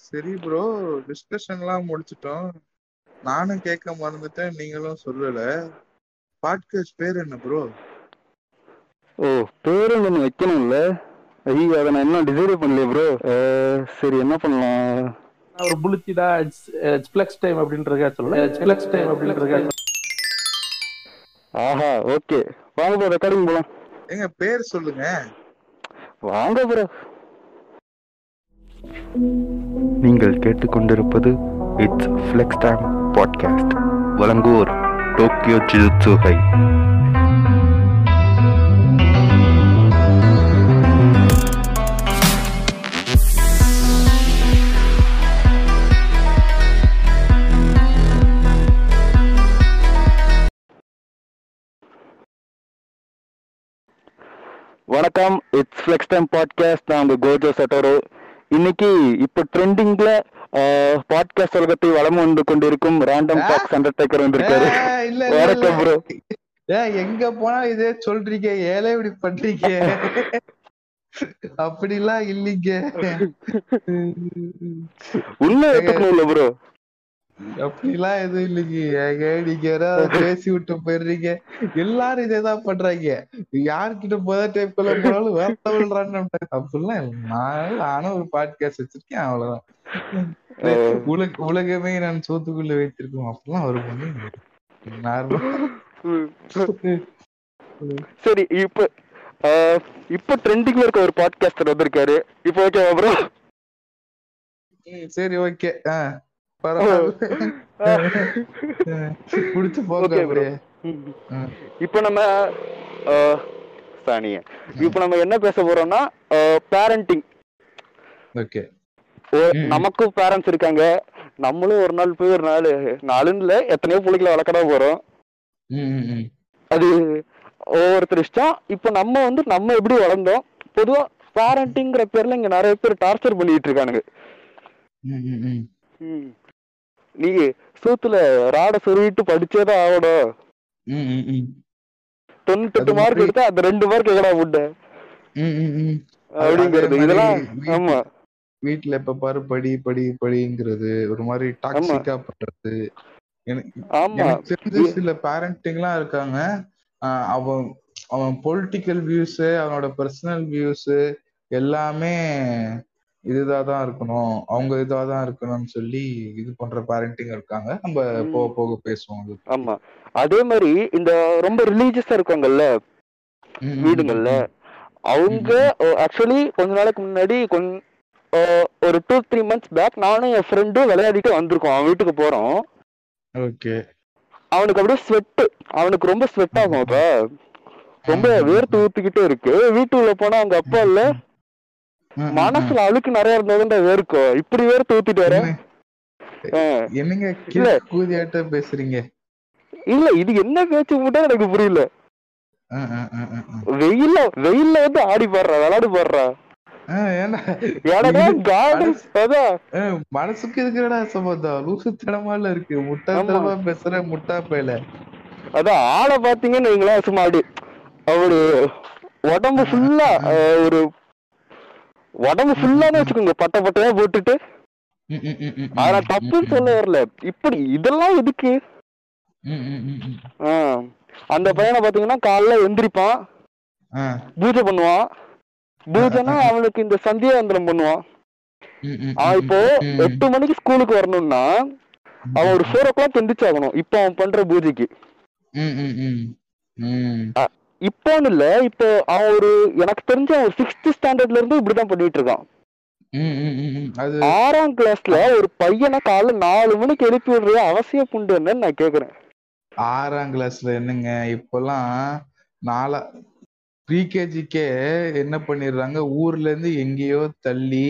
சரி ப்ரோ டிஸ்கஷன்லாம் முடிச்சிட்டோம் நானும் கேட்க மறந்துட்டேன் நீங்களும் சொல்லல பாட்காஸ்ட் பேர் என்ன ப்ரோ ஓ பேரு ஒன்று வைக்கணும்ல ஐயோ அதை நான் இன்னும் டிசைட் பண்ணலையே ப்ரோ சரி என்ன பண்ணலாம் ஒரு புளிச்சிடா இட்ஸ் ஃபிளெக்ஸ் டைம் அப்படின்றதுக்காக சொல்லலாம் இட்ஸ் ஃபிளெக்ஸ் டைம் அப்படின்றதுக்காக ஆஹா ஓகே வாங்க ப்ரோ ரெக்கார்டிங் போலாம் எங்க பேர் சொல்லுங்க வாங்க ப்ரோ நீங்கள் கேட்டுக்கொண்டிருப்பது இட்ஸ் ஃப்ளெக்ஸ் டைம் பாட்காஸ்ட் வழங்குவோர் டோக்கியோ ஜிஜுட்சு ஹை வணக்கம் இட்ஸ் ஃப்ளெக்ஸ் டைம் பாட்காஸ்ட் நான் உங்க கோஜோ சட்டோரோ இன்னைக்கு இப்போ ட்ரெண்டிங்ல பாட்காஸ்ட் உலகத்தை வளம் வந்து கொண்டிருக்கும் ரேண்டம் டாக்ஸ் அண்டர்டேக்கர் வந்திருக்காரு ஏய், இல்ல, இல்ல, வணக்கம் இல்ல. ப்ரோ ஏய், எங்க போனா இதே சொல்றீங்க ஏலே இப்படி பண்றீங்க அப்படிலாம் இல்லைங்க உண்மை எடுத்துக்கணும் இல்ல ப்ரோ அப்படிலாம் எதுவும் இல்லைங்க ஏங்க நீங்க யாராவது பேசி விட்டு போயிடுறீங்க எல்லாரும் இதேதான் பண்றாங்க யார்கிட்ட போதா டைப் கொள்ள போனாலும் வேற விடுறான்னு அப்படிலாம் இல்ல. நான் நானும் ஒரு பாட்காஸ்ட் வச்சிருக்கேன் அவ்வளவுதான் உலக உலகமே நான் சோத்துக்குள்ள வைத்திருக்கோம் அப்படிலாம் ஒரு பண்ணி நார்மல் சரி இப்போ ஆஹ், இப்போ ட்ரெண்டிங்ல இருக்க ஒரு பாட்காஸ்டர் வந்திருக்காரு இப்போ ஓகேவா ப்ரோ சரி ஓகே பரவாயில்ல புடிச்சு போங்க Okay, bro. அப்படியே ம். இப்போ நம்ம ஆஹ், சாணிய இப்போ நம்ம என்ன பேச போறோம்னா பேரண்டிங் ஓகே ம். நமக்கும் பேரண்ட்ஸ் இருக்காங்க நம்மளும் ஒரு நாள் போய் ஒரு நாள் நாலுன்னு இல்ல எத்தனையோ பிள்ளைகளை வளர்க்கதான் போறோம் ம், ம், ம். அது ஒவ்வொருத்தர் இஷ்டம் இப்போ நம்ம வந்து நம்ம எப்படி வளர்ந்தோம் பொதுவா பேரண்டிங்கிற பேர்ல இங்க நிறைய பேர் டார்ச்சர் பண்ணிட்டு இருக்கானுங்க ம், ம், ம். ம். நீ சூத்துல ராட சொருவிட்டு படிச்சேதான் ஆகணும் ம், ம், ம். தொண்ணூத்தெட்டு அது மார்க் மாதிரி- எடுத்தா அந்த ரெண்டு மார்க் எங்கடா முட்டை ம், ம், ம். அப்படிங்கிறது அதே மாதிரி இதெல்லாம் வீட்ல- ஆமா வீட்ல எப்ப பாரு படி படி படிங்கிறது ஒரு மாதிரி டாக்ஸிக்கா பண்றது எனக்கு ஆமா எனக்கு தெரிஞ்ச சில பேரண்டிங்லாம் இருக்காங்க ஆஹ் அவன் அவன் பொலிட்டிக்கல் வியூஸ் அவனோட பர்சனல் வியூஸ் எல்லாமே இதுதான் தான் இருக்கணும் அவங்க இதா தான் இருக்கணும்னு சொல்லி இது பண்ற பேரண்டிங் இருக்காங்க நம்ம ம். போக போக பேசுவோம் அது பத்தி. ஆமா அதே மாதிரி இந்த ரொம்ப ரிலீஜியஸா இருக்காங்கல்ல ம், ம், வீடுங்கள்ல ம், அவங்க ஆக்சுவலி கொஞ்ச நாளைக்கு முன்னாடி கொஞ்ச ஒரு டூ த்ரீ மந்த்ஸ் பேக் நானும் என் ஃப்ரெண்டும் விளையாடிட்டு வந்திருக்கோம் அவன் வீட்டுக்கு போறோம் ஓகே அவனுக்கு அப்படியே ஸ்வெட் அவனுக்கு ரொம்ப ஸ்வெட் ஆகும் அப்ப ரொம்ப வேர்த்து ஊத்திக்கிட்டே இருக்கு வீட்டுக்குள்ள போனா அவங்க அப்பா இல்ல ம், ம், ம். மனசுல அழுக்கு நிறைய இருந்ததுன்ற வேர்க்கும் இப்படி வேர்த்து ஊத்திட்டு வர என்ன- என்னங்க இல்ல. கூதியாட்ட பேசுறீங்க இல்ல இது என்ன பேச்சு மட்டும் எனக்கு புரியல ஆ, ஆ, ஆ, ஆ, ஆ. வெயில்ல வெயில்ல வந்து ஆடி பாடுறா விளையாடு பாடுறா ஆ, ஏன்டா எனக்கு இது கார்டன் மனசு- அதான் ஆ, மனசுக்கு இருக்கிறடா சம்பந்தம் லூசுத்தனமால இருக்கு முட்டாள்தனமா பேசுற முட்டா பயல அதான் ஆளை பாத்தீங்கன்னு வைங்களேன் சும்மா அப்படி அவரு உடம்பு ஃபுல்லா ஒரு உடம்பு ஃபுல்லான்னு வச்சுக்கோங்க பட்ட பட்டையா போட்டுட்டு ம், ம், ம், ம், ஆனா ம், தப்புன்னு ம், சொல்ல வரல இப்படி இதெல்லாம் எதுக்கு ம், ம், ம், ம். ஆ, அந்த பையனை பாத்தீங்கன்னா காலைல எந்திரிப்பான் ஆ, பூஜை பண்ணுவான் பூஜைனா அவனுக்கு இந்த சந்தியாவந்தனம் பண்ணுவான் ம், ம், அவன் ம், இப்போ ம், எட்டு மணிக்கு ஸ்கூலுக்கு வரணும்னா அவன் ஒரு ஃபோர் ஓ கிளாக் எந்திரிச்சாகணும் இப்போ அவன் பண்ற பூஜைக்கு ம், ம், ம், ம். இப்போன்னு இல்ல இப்போ அவன் ஒரு எனக்கு தெரிஞ்ச ஒரு சிக்ஸ்த் ஸ்டாண்டர்ட்ல இருந்து இப்படிதான் பண்ணிட்டு இருக்கான் ம், ம், ம், ம். அது ஆறாம் கிளாஸ்ல ஒரு பையனை காலைல நாலு மணிக்கு எழுப்பி விடுற அவசியம் புண்டு என்னன்னு நான் கேக்குறேன் ஆறாம் கிளாஸ்ல என்னங்க இப்பெல்லாம் நாலா ப்ரீகேஜிக்கே என்ன பண்ணிடுறாங்க ஊர்ல இருந்து எங்கேயோ தள்ளி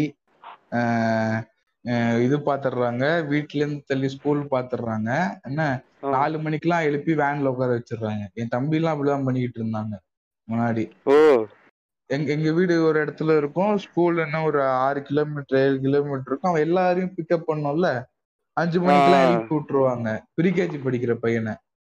ஆஹ், ஆஹ், இது பாத்துடுறாங்க வீட்ல இருந்து தள்ளி ஸ்கூல் பாத்துடுறாங்க என்ன ஆ. நாலு மணிக்கெல்லாம் எழுப்பி வேன்ல உட்கார வச்சிடுறாங்க என் தம்பி எல்லாம் அப்படிதான் பண்ணிக்கிட்டு இருந்தாங்க முன்னாடி ஓ எங்க எங்க வீடு ஒரு இடத்துல இருக்கும் ஸ்கூல் என்ன ஒரு ஆறு கிலோமீட்டர் ஏழு கிலோமீட்டர் இருக்கும் அவன் எல்லாரையும் பிக்கப் பண்ணோம்ல அஞ்சு மணிக்கெல்லாம் ஆ. எழுப்பி விட்டுருவாங்க ப்ரீகேஜி படிக்கிற பையனை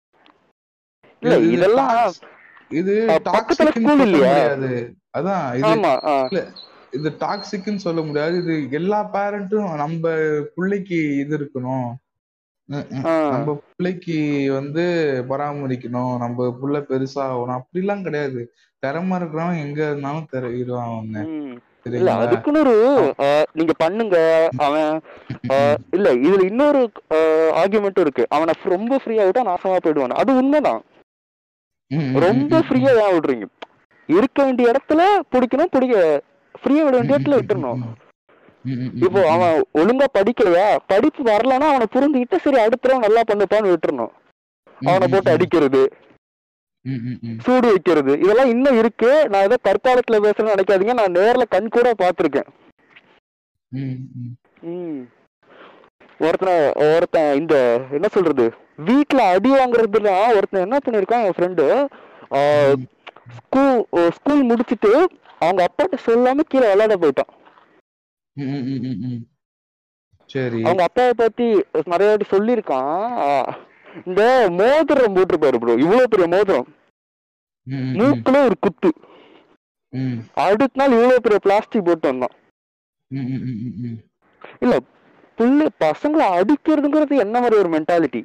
இல்ல இது- இது இதெல்லாம் tox- இது அஹ், பக்கத்துல toxic ன்னு school சொல்ல இல்லையா? முடியாது அதான் இது ஆமா ஆ. இது டாக்ஸிக்னு சொல்ல முடியாது இது எல்லா பேரண்ட்டும் நம்ம பிள்ளைக்கு இது இருக்கணும் ம், ம். ஆ. நம்ம பிள்ளைக்கு வந்து பராமரிக்கணும் நம்ம புள்ள பெருசா ஆகணும் அப்படிலாம் கிடையாது திறமை இருக்கிறவன் எங்க இருந்தாலும் தெரியுவான் அவங்க ம். இல்ல சரிங்களா அதுக்குன்னு ஒரு ஆ, நீங்க பண்ணுங்க அவன் ஆ, இல்ல இதுல இன்னொரு ஆர்குமெண்ட் இருக்கு அவனை ரொம்ப ஃப்ரீயா விட்டா நாசமா போயிடுவான் அது உண்மைதான் ம், ம், ரொம்ப ம், ஃப்ரீயா ஏன் விடுறீங்க இருக்க வேண்டிய இடத்துல பிடிக்கணும் பிடிக்க ஃப்ரீயா விட வேண்டிய இடத்துல விட்டுறணும் ம், ம், ம், இப்போ ம், அவன் ஒழுங்கா படிக்கலையா படிப்பு வரலன்னா அவனை புரிஞ்சுக்கிட்டு சரி அடுத்த தடவை நல்லா பண்ணுப்பான்னு விட்டுறணும் ம், அவனை ம், போட்டு ம், அடிக்கிறது ம், ம், ம். சூடு வைக்கிறது இதெல்லாம் இன்னும் இருக்கு நான் ஏதோ தற்காலத்துல பேசுறேன்னு நினைக்காதீங்க நான் நேர்ல கண் கூட பாத்திருக்கேன் ம், ம். ம் ஒருத்தனை ஒருத்தன் இந்த என்ன சொல்றது வீட்ல அடி வாங்குறதுலாம் ஒருத்தன் என்ன பண்ணிருக்கான் என் ஃப்ரெண்டு ஸ்கூல் ஸ்கூல் முடிச்சிட்டு அவங்க அப்பாட்ட சொல்லாம கீழே விளையாட போயிட்டான் ம், ம், ம், ம், ம். சரி அவங்க அப்பாவை பத்தி நிறைய வாட்டி சொல்லியிருக்கான் ஆஹ் இந்த மோதிரம் போட்டிருப்பாரு ப்ரோ இவ்வளவு பெரிய மோதிரம் ம், ம், ம், மூக்குல ஒரு குத்து ம், அடுத்த நாள் இவ்வளவு பெரிய பிளாஸ்டிக் போட்டு வந்தான் ம், ம், ம், ம், ம். இல்ல புள்ளு பசங்களை அடிக்கிறதுங்கிறது என்ன மாதிரி ஒரு மென்டாலிட்டி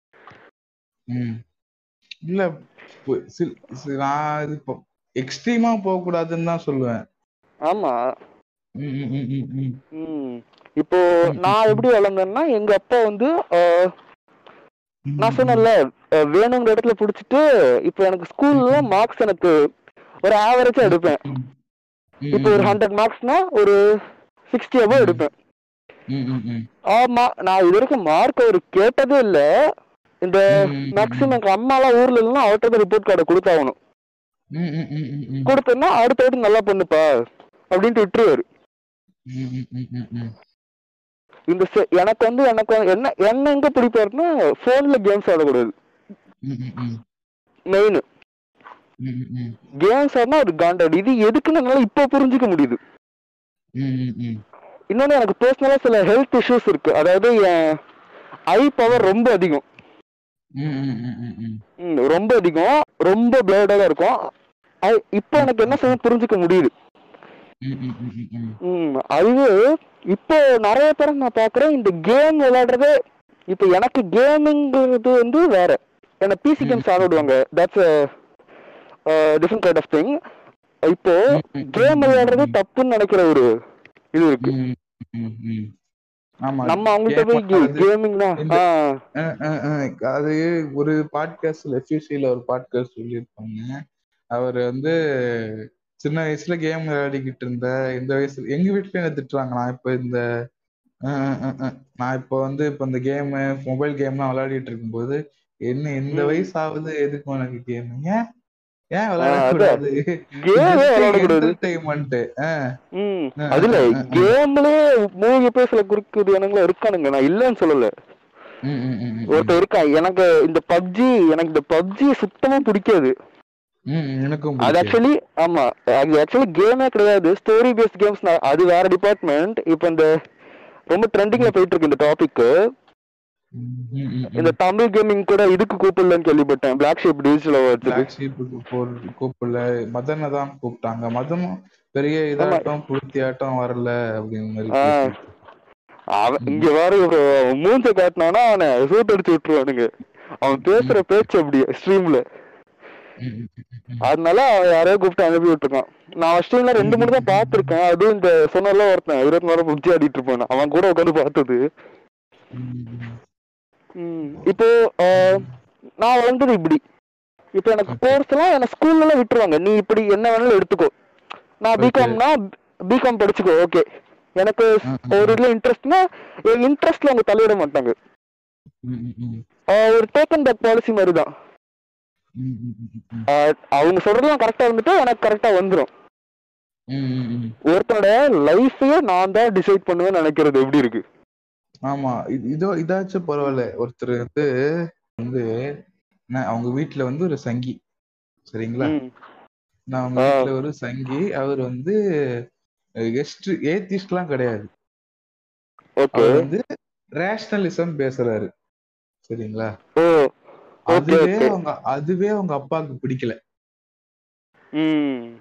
ம். இல்ல பு- சில்- சி- நான் இது இப்போ எக்ஸ்ட்ரீமா போக கூடாதுன்னு தான் சொல்லுவேன் ஆமா ம், ம், ம், ம், ம். ம் இப்போ நான் எப்படி வளர்ந்தேன்னா எங்க அப்பா வந்து ஆஹ், நான் சொன்னேன்ல அஹ், வேணுங்கிற இடத்துல புடிச்சிட்டு இப்போ எனக்கு ஸ்கூல்ல மார்க்ஸ் எனக்கு ஒரு ஆவரேஜா எடுப்பேன் ம், ம், இப்போ ஒரு ஹண்ட்ரட் மார்க்ஸ்னா ஒரு சிக்ஸ்டி அபவ் எடுப்பேன் ம், ம், ம். ஆமா நான் இது வரைக்கும் மார்க் அவர் கேட்டதே இல்ல இந்த ம், ம், மேக்ஸிமம் எங்க அம்மாலாம் ஊர்ல இல்லைன்னா அவர்கிட்ட ரிப்போர்ட் கார்டை கொடுத்தாகணும் ம், ம், ம், ம், ம். கொடுத்தோன்னா அடுத்த வாட்டி நல்லா பண்ணுப்பா அப்படின்ட்டு விட்டுருவாரு ம், ம், ம், ம், ம். இந்த செ- எனக்கு வந்து எனக்கு வந்து என்ன என்ன எங்க பிடிப்பாருன்னா போன்ல கேம்ஸ் ஆடக்கூடாது ம், ம், ம். மெயின் ம், ம், ம். கேம்ஸ் ஆடினா ஒரு காண்டாடு இது எதுக்குன்னு என்னால இப்போ புரிஞ்சுக்க முடியுது ம், ம், ம். இன்னொன்னு எனக்கு பர்சனலா சில ஹெல்த் இஷ்யூஸ் இருக்கு அதாவது என் ஐ பவர் ரொம்ப அதிகம் ம், ம், ம், ம், ம். ம், ரொம்ப அதிகம் ரொம்ப பிளேடாக இருக்கும் ஐ- இப்போ எனக்கு என்ன செய்ய புரிஞ்சுக்க முடியுது ம், ம், ம், ம், ம். ம், அதுவே இப்போ நிறைய பேரை நான் பாக்குறேன் இந்த கேம் விளையாடுறதே இப்போ எனக்கு கேமிங்கிறது வந்து வேற என்ன பிசி கேம்ஸ் ஆட விடுவாங்க that's different kind of thing இப்போ கேம் விளையாடுறது தப்புன்னு நினைக்கிற ஒரு இது இருக்கு ம், ம், ம். ஆமா நம்ம அவங்கள்ட்ட game போய் விளையாடுறது- கேமிங் தான் இந்த- ஆ, அஹ் அஹ் அஹ் அது ஒரு பாட்காஸ்ட்ல எஃப்யூசில ஒரு பாட்காஸ்ட் சொல்லியிருப்பாங்க அவர் வந்து சின்ன வயசுல கேம் விளையாடிக்கிட்டு இருந்த இந்த வயசுல எங்க வீட்லயும் என்ன திட்டுறாங்க நான் இப்ப இந்த அஹ் அஹ் அஹ் அஹ் நான் இப்ப வந்து இப்ப இந்த கேம் மொபைல் கேம்லாம் விளையாடிட்டு இருக்கும்போது என்ன இந்த ம். வயசாவது எதுக்கு உனக்கு கேம் ஏன் ஏன் அதான். விளையாடக்கூடாது கேமே விளையாடக்கூடாது என்டர்டைன்மெண்ட் ம் ஆ, அதுல ஆ, ஆ, ஆ. கேம்லயே மூழ்கி போய் சில குறுக்கு இனங்களும் இருக்கானுங்க நான் இல்லைன்னு சொல்லல ஒருத்தன் இருக்கான் எனக்கு இந்த பப்ஜி எனக்கு இந்த பப்ஜி சுத்தமா பிடிக்காது எனக்கும் அது பிடிக்காது. ஆக்சுவலி ஆமா அது ஆக்சுவலி கேமே கிடையாது ஸ்டோரி பேஸ்ட் கேம்ஸ் அது வேற டிபார்ட்மெண்ட் இப்போ இந்த ரொம்ப ட்ரெண்டிங்ல போயிட்டு இருக்கு இந்த டாபிக் ம், ம், ம், இந்த தமிழ் கேமிங் கூட இதுக்கு கூப்பிடலன்னு கேள்விப்பட்டேன் பிளாக் ஷேப் டிஜிட்டல் அவார்ட்ஸுக்கு Black Sheep க்கு போ- கூப்பிடல மதனை தான் கூப்பிட்டாங்க மதனும் பெரிய இதாட்டம் புளுத்தியாட்டம் வரல அப்படிங்கிற மாதிரி ஆ. பேசிட்டு. அவன் இங்க வேற ஒரு மூஞ்ச காட்டினானா அவனை சூட் அடிச்சு விட்டுருவானுங்க அவன் பேசுற பேச்சு அப்படி ஸ்ட்ரீம்ல ம், ம், ம், ம். அதனால அவன் யாரையோ கூப்பிட்டு அனுப்பி விட்டுருக்கான் நான் ஸ்ட்ரீம்ல ரெண்டு மூணு தான் பாத்திருக்கேன் அதுவும் இந்த சொன்னல ஒருத்தன் இருபத்தி நேரம் புடிச்சு ஆடிட்டு இருப்பான் அவன் கூட உட்காந்து பார்த்தது ம், ம். ம், இப்போ ஆஹ், நான் வளர்ந்தது இப்படி இப்போ எனக்கு கோர்ஸ் எல்லாம் என்ன ஸ்கூல்ல எல்லாம் விட்டுருவாங்க நீ இப்படி என்ன வேணாலும் எடுத்துக்கோ நான் Okay. பிகாம்னா பிகாம் படிச்சுக்கோ ஓகே எனக்கு ம், ம். ஒரு இதுல இன்ட்ரெஸ்ட்னா என் இன்ட்ரெஸ்ட்ல அவங்க தலையிட மாட்டாங்க ம், ம், ம். ஆஹ், ஒரு டேக்கன் பேக் பாலிசி மாதிரி தான் ம், ம், ம், ம். ஆஹ், அவங்க சொல்றதெல்லாம் கரெக்டா இருந்துட்டு எனக்கு கரெக்டா வந்துரும் ம், ம், ம். ஒருத்தனோட லைஃபையே நான் தான் டிசைட் பண்ணுவேன்னு நினைக்கிறது எப்படி இருக்கு ஆமா இது- இதோ இதாச்சும் பரவாயில்ல ஒருத்தர் வந்து வந்து நான் அவங்க வீட்டுல வந்து ஒரு சங்கி சரிங்களா ம், நான் அவங்க ஆ. வீட்டுல ஒரு சங்கி அவர் வந்து எஸ்ட் ஏத்திஸ்ட்லாம் கிடையாது ஓகே அவர் வந்து ரேஷனலிசம் பேசுறாரு சரிங்களா ஓ ஓகே அதுவே ஓகே அவங்க அதுவே அவங்க அப்பாவுக்கு பிடிக்கல ம்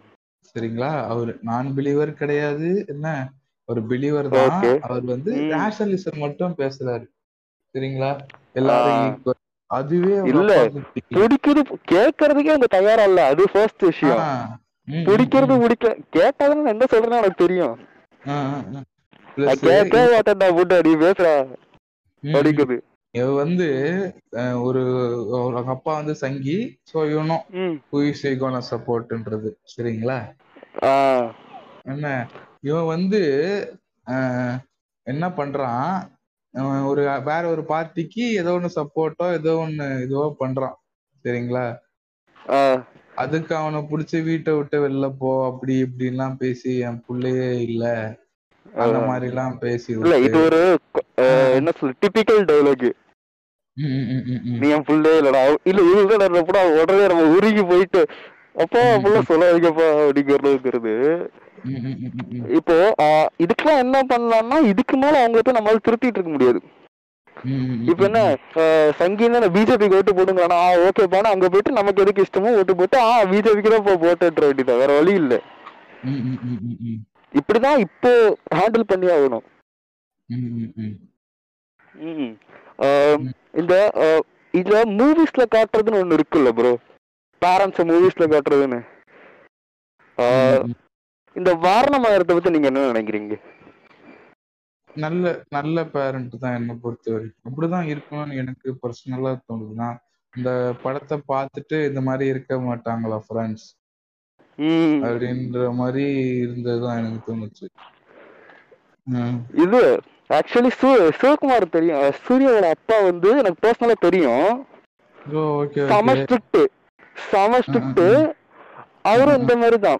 சரிங்களா அவர் நான் பிலீவர் கிடையாது என்ன ஒரு பிலீவர் தான் Okay. அவர் வந்து ம். ரேஷனலிசம் மட்டும் பேசுறாரு சரிங்களா எல்லாரும் ஆ. equal. அதுவே அவங்க இல்ல. அப்பாவுக்கு பிடிக்கல. பிடிக்குது கேட்கறதுக்கே அவங்க தயாரா இல்ல அது ஃபர்ஸ்ட் விஷயம் ஆ. ம், ம், பிடிக்கிறது ம். பிடிக்கல கேட்டாதான் நான் என்ன சொல்றேன்னு எனக்கு தெரியும் ஆ, ஆ, ஆ. நான் Plus, கேட்கவே மாட்டேன் நான் புட்டு நீ பேசுற ம், ம். படிக்குது இவ வந்து அஹ், ஒரு ஒரு- அவங்க அப்பா வந்து சங்கி சோ இவனும் ம் குயிஸ் கோன சப்போர்ட்ன்றது சரிங்களா ஆ என்ன இவன் வந்து அஹ், என்ன பண்றான் அவன் ஒரு வேற ஒரு பார்ட்டிக்கு ஏதோ ஒண்ணு சப்போர்ட்டோ ஏதோ ஒண்ணு இதுவோ பண்றான் சரிங்களா ஆ அதுக்கு அவனை புடிச்சு வீட்டை விட்டு வெளில போ அப்படி இப்படின்லாம் பேசி என் புள்ளையே இல்ல அந்த மாதிரி எல்லாம் பேசி இல்ல இது விட்டு ஒரு ஆ, என்ன சொல்ல டிபிக்கல் டயலாக் ம், ம், ம், ம், ம். நீ என் புள்ளே இல்லடா இல்ல இதுதான் நடந்தப்படா உடனே நம்ம உருகி போயிட்டு அப்பா ம். புள்ள சொல்லாதீங்கப்பா அப்படிங்கிறது ம், ம், ம், ம், ம். இப்போ ஆ, இதுக்கெல்லாம் என்ன பண்ணலாம்னா இதுக்கு மேல அவங்க போய் நம்மளால திருத்திட்டு இருக்க முடியாது ம், ம், ம், இப்ப என்ன சங்கீன பிஜேபிக்கு ஓட்டு போடுங்களா ஆ ஓகேப்பானா அங்க போயிட்டு நமக்கு எதுக்கு இஷ்டமோ ஓட்டு போட்டு ஆ பிஜேபிக்கு தான் இப்போ போட்டுன்ற வேண்டியதான் வேற வழி இல்ல ம், ம், ம், ம், ம். இப்படிதான் இப்போ ஹேண்டில் பண்ணி ஆகணும் ம், ம், ம். ம். ஆம், இந்த ஆ, இதுல மூவிஸ்ல காட்டுறதுன்னு ஒண்ணு இருக்குல்ல ப்ரோ பேரண்ட்ஸ் மூவிஸ்ல காட்டுறதுன்னு ஆ, ம், ம். இந்த வாரணமாயிரத்தை பத்தி நீங்க என்ன நினைக்கிறீங்க நல்ல நல்ல பேரண்ட் தான் என்னை பொறுத்த வரைக்கும் அப்படிதான் இருக்கணும்னு எனக்கு பர்சனலா தோணுதுன்னா இந்த படத்தை பார்த்துட்டு இந்த மாதிரி இருக்க மாட்டாங்களா ஃப்ரெண்ட்ஸ் ம். அப்படின்ற மாதிரி இருந்ததுதான் எனக்கு தோணுச்சு ம். இது ஆக்சுவலி சூ சிவகுமார் தெரியும் அஹ் சூர்யாவோட அப்பா வந்து எனக்கு பர்சனலா தெரியும் ஓ ஓகே செம ஓகே ஸ்ட்ரிக்ட் செம ஸ்ட்ரிக்ட் ம், அவரும் ம். இந்த மாதிரி தான்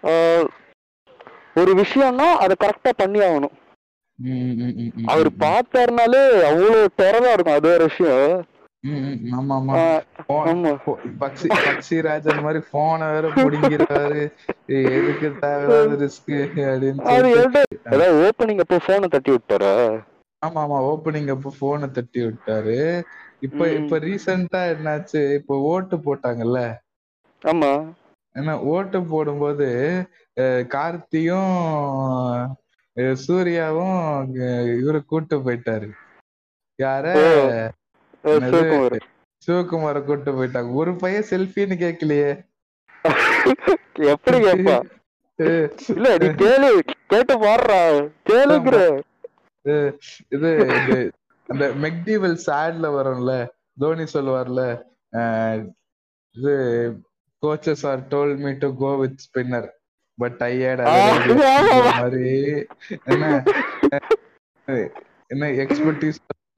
ஒரு விஷயம்னா அதை கரெக்டா பண்ணி ஆகணும் ம், ம், ம், ம், ம், அவர் ம். பார்த்தாருனாலே அவ்வளவு டெரரா இருக்கும் அது ஒரு விஷயம் ம், ம், ஆமா ஆமா ஆஹ் Phone- ஆமா போ- பக்ஷி பக்ஷிராஜன் மாதிரி போனை வேற புடிங்கிறாரு எதுக்கு தேவையில்லாத ரிஸ்க் அப்படின்னு அது சொல்லிட்டு என்கிட்ட ஏதாவது ஓப்பனிங் அப்போ போனை தட்டி விட்டாரா ஆமா ஆமா ஓப்பனிங் அப்ப போனை தட்டி விட்டாரு இப்ப ம். இப்ப ரீசெண்டா என்னாச்சு இப்ப ஓட்டு போட்டாங்கல்ல ஆமா ஏன்னா ஓட்டு போடும்போது அஹ், கார்த்தியும் அஹ், சூர்யாவும் அஹ், இவரு கூட்டு போயிட்டாரு யார ஓ. அஹ் என்னது? சிவகுமார் சிவகுமார கூட்டு போயிட்டாங்க ஒரு பையன் செல்ஃபின்னு கேட்கலையே எப்படி கேப்பா அஹ், இல்ல நீ கேளு கேட்டு பாடுறா கேளுங்கிற அஹ், இது இது அந்த மெக்டிவல் சாட்ல வரும்ல தோனி சொல்லுவார்ல அஹ், இது coaches are told me to go with spinner but I hate ஆ, ஆமா. மாதிரி என்ன அஹ், என்ன expertise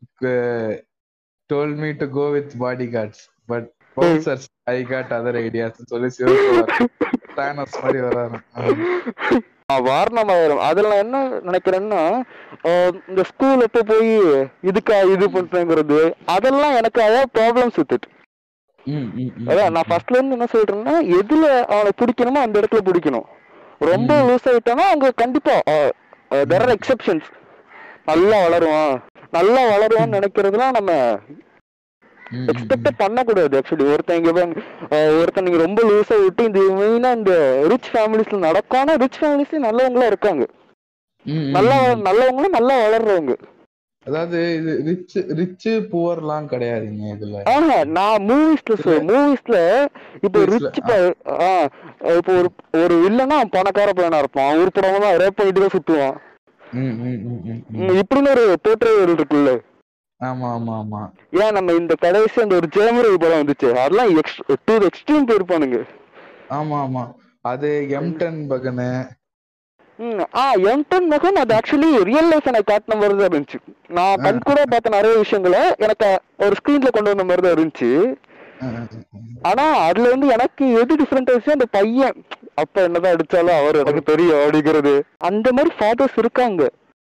told me to go with body guards but bouncers I got other ideas சொல்லி சிவகுமார் தானஸ் மாதிரி வராரு வாரணமாயிரம் அதுல நான் என்ன நினைக்கிறேன்னா ஆஹ் இந்த ஸ்கூல் எப்ப போய் இதுக்கா இது பண்றேங்கிறது அதெல்லாம் எனக்கு அதான் ப்ராப்ளம்ஸ் வித்துட்டு ம், ம், ம், அதான் நான் ஃபர்ஸ்ட்ல இருந்து என்ன சொல்றேன்னா எதுல அவனை பிடிக்கணுமோ அந்த இடத்துல பிடிக்கணும் ரொம்ப ம். லூஸ் ஆயிட்டானா அங்க கண்டிப்பா தெர் ஆர் எக்ஸெப்ஷன்ஸ் நல்லா வளருவான் நல்லா வளருவான்னு நினைக்கிறதுலாம் நம்ம ம், ம், எக்ஸ்பெக்ட் பண்ணக்கூடாது ஆக்சுவலி ஒருத்தன் இங்க பாருங்க, அஹ் ஒருத்தன் நீங்க ரொம்ப லூஸா விட்டு இந்த மெயினா இந்த ரிச் ஃபேமிலிஸ்ல நடக்கும் ஆனா ரிச் ஃபேமிலிஸ்ல நல்லவங்களா இருக்காங்க ம், ம், நல்லா ம். நல்லவங்களும் நல்லா வளர்றவங்க அதாவது இது ரிச் ரிச் புவர்லாம் கிடையாதுங்க இதுல ஆஹா நான் மூவிஸ்ல சொல் மூவிஸ்ல இப்போ Movies ல, ரிச் இப்போ ஒரு ஒரு இல்லைன்னா பணக்கார பையனா இருப்பான் ஊர் படம் தான் ரேப் பண்ணிட்டு தான் சுத்துவான் ம், ம், ம், ம், ம். ம், இப்படின்னு ஒரு போர்ட்ரேவல் இருக்குல்ல ஆமா ஆமா ஆமா ஏன் நம்ம இந்த கடைசி அந்த ஒரு ஜேமரி படம் வந்துச்சு அதெல்லாம் எக்ஸ் டூ எக்ஸ்ட்ரீம் போயிருப்பானுங்க ஆமா ஆமா அது எம்டன் பகனு ம், ஆ எம்டன் மகன் அது ஆக்சுவலி ரியல் லைஃப் எனக்கு காட்டின மாதிரி தான் இருந்துச்சு நான் கண் கூட பார்த்த நிறைய விஷயங்களை எனக்கு ஒரு ஸ்க்ரீன்ல கொண்டு வந்த மாதிரி தான் இருந்துச்சு ஆனா அதுல வந்து எனக்கு எது டிஃப்ரெண்ட் ஆச்சு அந்த பையன் அப்ப என்னதான் அடிச்சாலும் அவர் எனக்கு தெரியும் அப்படிங்கிறது அந்த மாதிரி ஃபாதர்ஸ் இருக்காங்க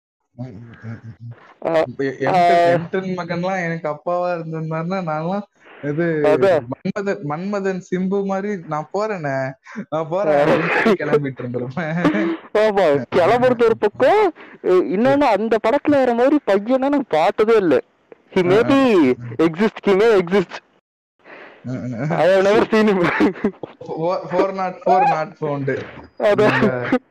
ஆ, எம்டன் மகன்லாம் எனக்கு அப்பாவா இருந்திருந்தாருன்னா நான்லாம் இது அதான். மன்மதன் மன்மதன் சிம்பு மாதிரி நான் போறேனே நான் போறேன் அப்படின்னு சொல்லி கிளம்பிட்டு இருந்திருப்பேன் ஆமா கிளம்புறது ஒரு பக்கம் அஹ் இன்னொன்னு அந்த படத்துல வர மாதிரி பையனை நான் பார்த்ததே இல்ல he may be exist he may exist I have never seen him four not four not found அதான்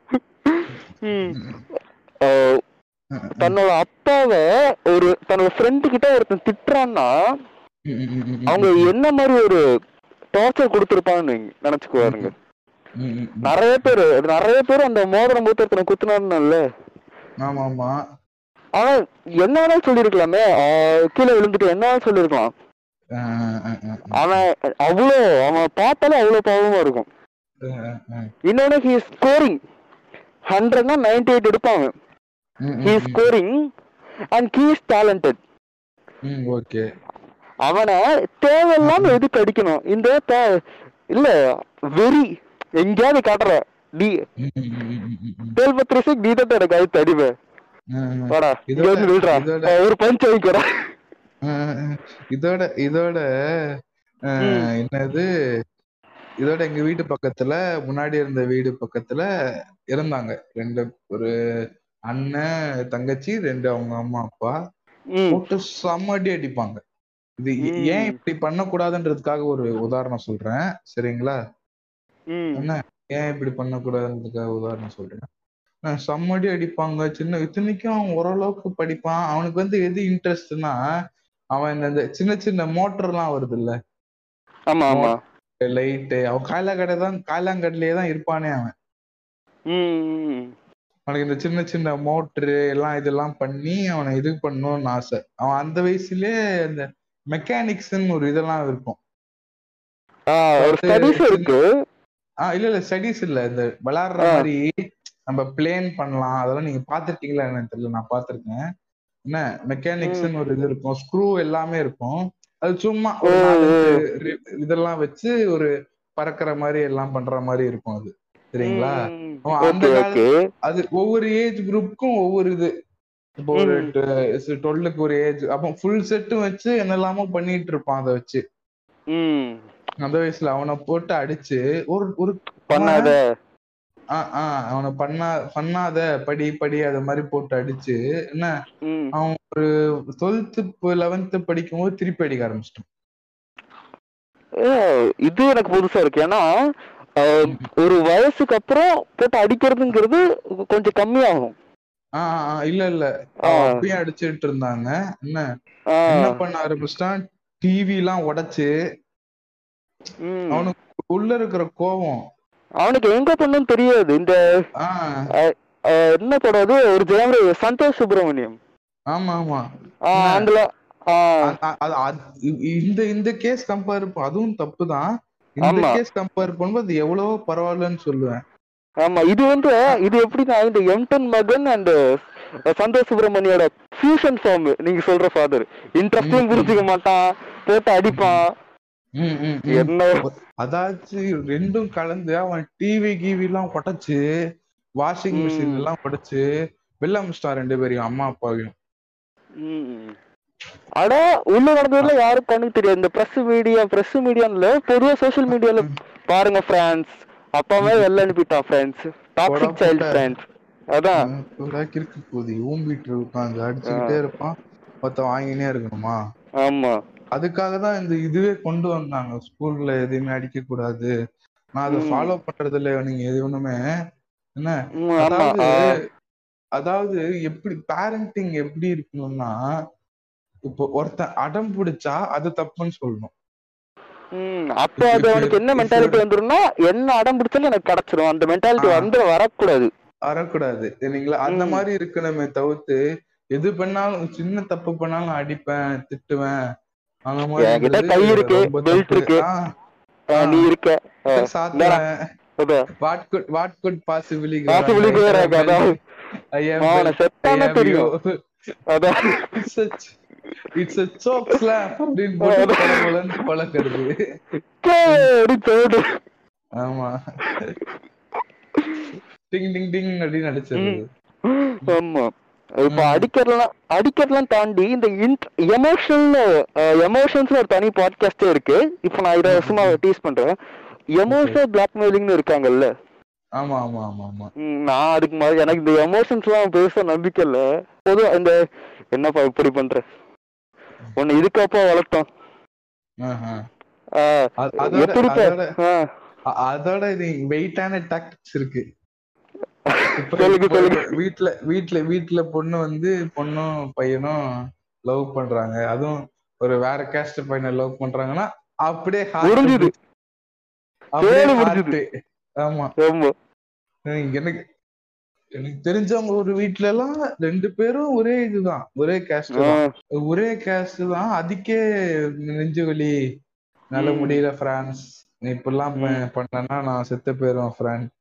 ம். அஹ், தன்னோட அப்பாவை ஒரு தன்னோட ஃப்ரெண்டு கிட்ட ஒருத்தன் திட்டுறான்னா அவங்க என்ன மாதிரி ஒரு டார்ச்சர் கொடுத்துருப்பாங்கன்னு நினைச்சுக்குவாருங்க நிறைய பேர் நிறைய பேர் அந்த மோதிரம் போட்டு ஒருத்தனை குத்துனாருன்னு ஆமா ஆமா ஆனா என்ன வேணாலும் சொல்லிருக்கலாமே ஆஹ் கீழே விழுந்துட்டு என்ன வேணாலும் சொல்லிருக்கலாம் அஹ் அஹ் அஹ் அவன் அவ்வளோ அவன் பார்த்தாலே அவ்வளோ பாவமா இருக்கும் அஹ் அஹ் அஹ் இன்னொன்னு ஹி ஸ்கோரிங் ஹண்ட்ரட்னா நைன்டி எயிட் எடுப்பாங்க ம், ஹி ம், scoring and he is talented ம், ஓகே அவனை தேவையில்லாம எதுக்கு அடிக்கணும் இந்த தே- இல்ல வெறி எங்கேயாவது காட்டுற டி ம், ம், ம், ம், ம், ம். டுவெல் பத்து ரேசு நீ தான் எனக்கு அது தடிவே அஹ் அஹ். வாடா இதோட- இங்க வந்து விழுறா இதோட- ஒரு பஞ்ச் வைக்கிறேன் அஹ் அஹ். இதோட இதோட அஹ், ம். என்னது இதோட எங்க வீட்டு பக்கத்துல முன்னாடி இருந்த வீடு பக்கத்துல இருந்தாங்க ரெண்டு ஒரு அண்ணன் தங்கச்சி ரெண்டு அவங்க அம்மா அப்பா ம் போட்டு செம்மடி அடிப்பாங்க இது ஏ- ம். ஏன் இப்படி பண்ணக்கூடாதுன்றதுக்காக ஒரு உதாரணம் சொல்றேன் சரிங்களா ம் என்ன ஏன் இப்படி பண்ணக்கூடாதுன்றதுக்காக உதாரணம் சொல்றேன் நான் செம்மடி அடிப்பாங்க சின்ன இத்தனைக்கும் அவன் ஓரளவுக்கு படிப்பான் அவனுக்கு வந்து எது இன்ட்ரெஸ்ட்னா அவன் இந்த- இந்த சின்ன சின்ன மோட்டர்லாம் வருது இல்ல ஆமா ஆமா லைட்டு அவன் காயலாங்கடை தான் காயலாங்கடையிலே தான் இருப்பானே அவன் ம் அவனுக்கு இந்த சின்ன சின்ன மோட்ரு எல்லாம் இதெல்லாம் பண்ணி அவனை இது பண்ணணும்னு ஆசை அவன் அந்த வயசுலயே இந்த மெக்கானிக்ஸ்ன்னு ஒரு இதெல்லாம் இருக்கும் ஆ ஒரு அது ஸ்டடிஸ் இருக்கு ஆஹ் இல்ல இல்ல ஸ்டடிஸ் இல்ல இந்த விளையாடுற ஆ. மாதிரி நம்ம பிளேன் பண்ணலாம் அதெல்லாம் நீங்க பாத்திருக்கீங்களா எனக்கு தெரியல நான் பாத்திருக்கேன் என்ன மெக்கானிக்ஸ்னு ஒரு இது இருக்கும் ஸ்க்ரூ எல்லாமே இருக்கும் அது சும்மா ஒரு ஓ, நாலஞ்சு ரி- இதெல்லாம் வச்சு ஒரு பறக்கிற மாதிரி எல்லாம் பண்ற மாதிரி இருக்கும் அது சரிங்களா அவன் அந்த ஓகே காலத்து ஓகே அது ஒவ்வொரு ஏஜ் குரூப்புக்கும் ஒவ்வொரு இது இப்போ ஒரு ம். டுவெல்லுக்கு ஒரு ஏஜ் அப்போ ஃபுல் செட்டும் வச்சு என்னெல்லாமோ பண்ணிட்டு இருப்பான் அதை வச்சு ம் அந்த வயசுல அவனை போட்டு அடிச்சு ஒரு ஒரு பண்ணாத ஆஹ் ஆஹ் அவனை பண்ணா பண்ணாத படி படி அத மாதிரி போட்டு அடிச்சு என்ன ம் அவன் ஒரு டுவெல்த்து லெவன்த்து படிக்கும் போது திருப்பி அடிக்க ஆரம்பிச்சிட்டான் ஏ, இது எனக்கு புதுசா இருக்கு ஏன்னா அஹ், ஒரு வயசுக்கு அப்புறம் போட்டு அடிக்கிறதுங்கிறது கொஞ்சம் கம்மியாகும் ஆஹ் ஆஹ் ஆஹ் இல்ல இல்ல ஆ. அவன் அப்பயும் அடிச்சிட்டு இருந்தாங்க என்ன ஆ, என்ன பண்ண ஆரம்பிச்சிட்டான் டிவி எல்லாம் உடைச்சு ம். அவனுக்கு உள்ள இருக்கிற கோவம் அவனுக்கு எங்க பண்ணுன்னு தெரியாது இந்த ஆஹ் அஹ், என்ன படம் அது ஒரு ஜெயம் சந்தோஷ் சுப்பிரமணியம் ஆமா ஆமா ஆ, என்ன? அதுல ஆ, அ- அ- அது- அது- இ- இந்த இந்த கேஸ் கம்பேர் அதுவும் தப்பு தான் இந்த ஆமா. கேஸ் கம்பேர் பண்ணும்போது அது எவ்வளவோ பரவாயில்லன்னு சொல்லுவேன் ஆமா இது வந்து இது எப்படின்னா இந்த எம்டன் மகன் அண்ட் சந்தோஷ் சுப்பிரமணியோட ஃபியூஷன் ஃபார்ம் நீங்க சொல்ற ஃபாதர் இன்ட்ரெஸ்டிங் புரிஞ்சுக்க மாட்டான் போட்டு அடிப்பான் ம், ம், ம். என்ன அதாச்சு ரெண்டும் கலந்து அவன் டிவி கிவி எல்லாம் உடைச்சு வாஷிங் ம். மிஷின் எல்லாம் உடைச்சு வெளில அமிச்சிட்டான் ரெண்டு பேரையும் அம்மா அப்பாவையும் ம். அட உள்ள நடந்ததுல யாரும் கண்ணுக்கு தெரியாது இந்த பிரஸ் மீடியா பிரஸ் மீடியான்ல பொதுவா சோஷியல் மீடியால பாருங்க ஃப்ரெண்ட்ஸ் அப்பாவே வெளில அனுப்பிட்டான் ஃப்ரெண்ட்ஸ் டாக்ஸிக் போடா, சைல்ட் போடா. ஃப்ரெண்ட்ஸ் அதான் இப்பதான் கிறுக்கு போகுது ஊம்பிட்டு உட்காந்து அடிச்சுக்கிட்டே இருப்பான் மொத்த வாங்கினே இருக்கணுமா ஆமா அதுக்காக தான் இந்த இதுவே கொண்டு வந்தாங்க ஸ்கூல்ல எதையுமே அடிக்க கூடாது நான் அதை ம். ஃபாலோ பண்றது இல்ல நீங்க எது ஒண்ணுமே என்ன ம், ஆமா அதாவது ஆ, அதாவது எப்படி பேரண்டிங் எப்படி இருக்கணும்னா இப்போ ஒருத்தன் அடம் பிடிச்சா அது தப்புன்னு சொல்லணும் ம், அப்போ அது அவனுக்கு என்ன மென்டாலிட்டி வந்துரும்னா என்ன அடம் பிடிச்சாலும் எனக்கு கிடைச்சிரும் அந்த மென்டாலிட்டி ஆ. வந்து வரக்கூடாது வரக்கூடாது சரிங்களா அந்த ம். மாதிரி இருக்கணுமே தவிர்த்து எது பண்ணாலும் சின்ன தப்பு பண்ணாலும் அடிப்பேன் திட்டுவேன் அந்த என்கிட்ட மாதிரி கை இருக்கு, ரொம்ப belt தப்பு. இருக்கு. ஆ, ஆ, ஆ. நீ இருக்க ஆ, சாத்துவேன் அதான். What good what good possibly Possibly go wrong, அதான். அவனை செத்தானே தெரியும் அதான் இட்ஸ் a choke slap அப்படின்னு போட்டு அதான். கொல கொலன்னு பழக்கிறது கேடி போடு ஆமா டிங் டிங் டிங் அப்படின்னு அடிச்சிருது ஆமா இப்ப ம். அடிக்கிறதுலாம் அடிக்கிறதுலாம் தாண்டி இந்த எமோஷனல் எமோஷன்ஸ் ஒரு தனி பாட்காஸ்டே இருக்கு இப்ப நான் இதை சும்மா டீஸ் பண்றேன் எமோஷனல் பிளாக்மெயிலிங்னு இருக்காங்கல்ல ஆமா ஆமா ஆமா ஆமா ம், நான் அதுக்கு மாதிரி எனக்கு இந்த எமோஷன்ஸ் எல்லாம் பெருசா நம்பிக்கை இல்ல பொதுவா இந்த என்னப்பா இப்படி பண்ற உன்னை இதுக்கப்பா வளர்த்தோம் ஆஹா. ஆஹ் அ- அதோட எப்படி இப்ப- அதோட ஆஹ் அ- அதோட இது வெயிட்டான டாக்டிக்ஸ் இருக்கு இப்ப சொல்லுங்க, இப்ப சொல்லுங்க. வீட்ல வீட்ல வீட்ல பொண்ணு வந்து பொண்ணும் பையனும் லவ் பண்றாங்க அதுவும் ஒரு வேற கேஸ்ட் பையனை லவ் பண்றாங்கன்னா அப்படியே heart முடிஞ்சுது. beat. அப்படியே தேடி heart. முடிஞ்சுது. ஆமா ஆமா ஹம் எனக்கு எனக்கு தெரிஞ்சவங்க ஒரு வீட்ல எல்லாம் ரெண்டு பேரும் ஒரே இதுதான் ஒரே கேஸ்ட் தான் ஆஹ் ஒரே கேஸ்ட் தான் அதுக்கே நெஞ்சு வலி நல்ல ம். முடியல பிரான்ஸ் நீ இப்படிலாம் ப- பண்ணனா நான் செத்து போயிடுவேன் பிரான்ஸ்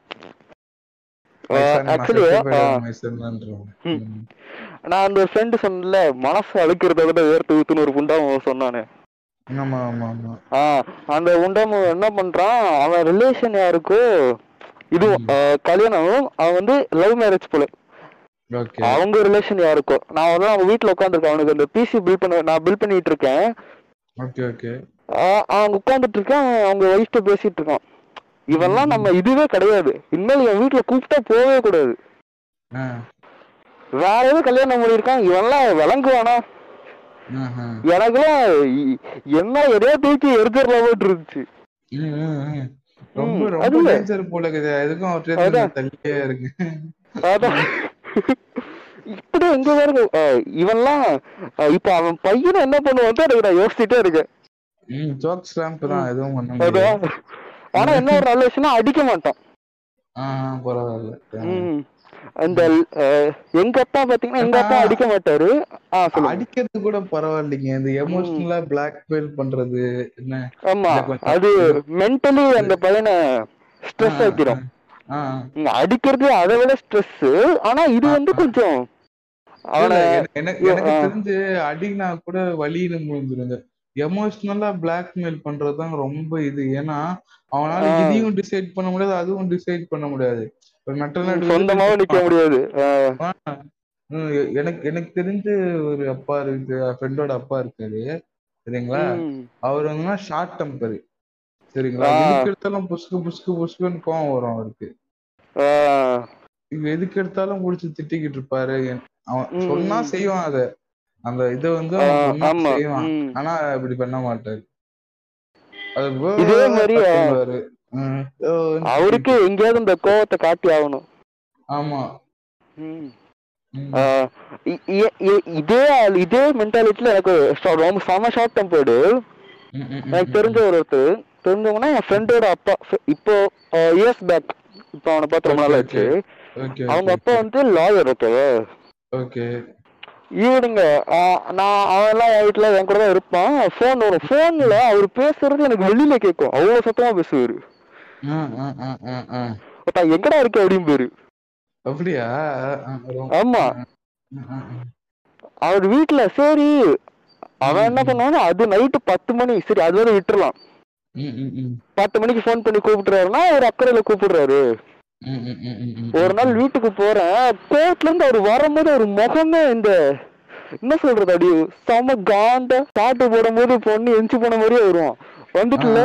ஆக்சுவலி ம். நான் அந்த ஃப்ரெண்டு சொன்னல மனசு அழுக்கிறத விட வேர்த்து ஊத்துன்னு ஒரு குண்டாம சொன்னானே ஆமா ஆமா ஆமா ஆ அந்த உண்டாம என்ன பண்றான் அவன் ரிலேஷன் யாருக்கோ இதுவும் ம். ஆ, கல்யாணம் அவன் வந்து லவ் மேரேஜ் போல ஓகே அவங்க ரிலேஷன் யாருக்கோ நான் வந்து அவங்க வீட்ல உட்காந்துருக்கேன் அவனுக்கு அந்த பிசி பில் பண்ண நான் பில் பண்ணிட்டு இருக்கேன் ஓகே ஓகே ஆ, அவன் உட்காந்துட்டு இருக்கேன் அவன் அவங்க ஒய்ஃப்ட்ட பேசிட்டு இருக்கான் இவன்லாம் நம்ம இதுவே கிடையாது இனிமேல் என் வீட்ல கூப்பிட்டா போகவே கூடாது வேற ஏதோ கல்யாணம் பண்ணியிருக்கான் இவன்லாம் விளங்குவானா எனக்குலாம் இ- என்ன எதையோ தூக்கி எரிஞ்சிடலாமட்டு இருந்துச்சு ரொம்ப ம், ரொம்ப அதுல- டேஞ்சர் போல இருக்குது எதுக்கும் அவர்கிட்ட அதான். தள்ளியே இருக்கு அதான் இப்படி எங்க பாருங்க அஹ் இவன்லாம் அஹ் இப்ப அவன் பையனை என்ன பண்ணுவான் எனக்கு நான் யோசிச்சுட்டே இருக்கேன் ம் ஜோக் ஸ்லாம்ப் தான் எதுவும் பண்ண முடியாது அதான் ஆனா என்ன ஒரு நல்ல விஷயம்னா அடிக்க மாட்டான் ஆ ஆ, பரவாயில்ல ம். அந்த அஹ், எங்க அப்பா பாத்தீங்கன்னா எங்க அப்பா அடிக்க மாட்டாரு ஆ சொல்லுங்க அடிக்கிறது கூட பரவாயில்லைங்க இந்த எமோஷனலா பிளாக்மெயில் பண்றது என்ன ஆமா இல்ல, கொஞ்சம் அது மென்டலி அந்த பையனை ஸ்ட்ரெஸ் ஆ, ஆக்கிரும் ஆ, ம், அடிக்கிறது அதை விட ஸ்ட்ரெஸ் ஆனா இது வந்து கொஞ்சம் இல்ல, அவனை எனக்கு- எனக்கு எனக்கு ஆ. தெரிஞ்சு அடினா கூட வலின்னு முடிஞ்சிருங்க எமோஷனலா பிளாக்மெயில் பண்றதுதான் ரொம்ப இது ஏன்னா அவனால ஆ. இதையும் டிசைட் பண்ண முடியாது அதுவும் டிசைட் பண்ண முடியாது ஒரு நட்ட நடு சொந்தமாவும் நிக்க முடியாது ஆஹ் ஆ. ம், எ- எனக்கு எனக்கு தெரிஞ்ச ஒரு அப்பா இருக்கு ஃப்ரெண்டோட அப்பா இருக்காரு சரிங்களா ம். அவர் வந்து ஷார்ட் டெம்பர் சரிங்களா ஆ. எதுக்கு எடுத்தாலும் புஷ்கு புஷ்கு புஷ்குன்னு கோவம் வரும் அவருக்கு ஆஹ் இவ எதுக்கு எடுத்தாலும் புடிச்சு திட்டிக்கிட்டு இருப்பாரு என்- அவன் ம், சொன்னா ம். செய்வான் அத அந்த இத வந்து ஆ, அவன் சொன்னா ஆமா செய்வான் ம். ஆனா இப்படி பண்ண மாட்டாரு அது இதே மாதிரி, ஆ. பண்ணுவாரு. ம். ஓ, அவருக்கு எங்கேயாவது இந்த கோவத்தை காட்டி ஆகணும் ஆமா ம். ம். ஆஹ் இ- இ- இ- இதே ஆள் இதே மென்டாலிட்டில எனக்கு ஷா- ரொம்ப செம ஷார்ட் டெம்பர்டு ம், ம், ம், எனக்கு ம். தெரிஞ்ச ஒரு ஒருத்தர் தெரிஞ்சவங்கன்னா என் ஃப்ரெண்டோட அப்பா ஃப- இப்போ இயர்ஸ் பேக் இப்போ அவனை பார்த்து ரொம்ப நாள் ஆச்சு ஓகே அவங்க ஓகே அப்பா வந்து லாயர் ஓகேவா ஓகே ஈவினிங் நான் அவன்லாம் என் வீட்டுல என் கூட தான் இருப்பான் ஃபோன் வரும் ஃபோன்ல அவர் பேசுறது எனக்கு வெளியில கேட்கும் அவ்வளவு சத்தமா பேசுவாரு ஆ, ஆ, ஆ, ஆ, ஆ. அப்பா எங்கடா இருக்க அப்படின்னு பேரு அப்படியா ஆ, ஆ, ரொம்ப- ஆமா ஆ, ஆ, ஆ. அவர் வீட்டுல சரி அவன் என்ன ம், ம். பண்ணுவான்னா அது நைட்டு பத்து மணி சரி அது வரை விட்டுறலாம் ம், ம், ம். பத்து மணிக்கு ஃபோன் பண்ணி கூப்பிடுறாருன்னா ஒரு அக்கறையில கூப்பிடுறாரு ம், ம், ம், ம், ம். ஒரு நாள் வீட்டுக்கு போறேன் கோர்ட்ல இருந்து அவர் வரும்போது ஒரு முகமே இந்த என்ன சொல்றது அடி செம காண்ட பாட்டு போடும்போது பொண்ணு எஞ்சி போன மாதிரியே வருவான் வந்துட்டுல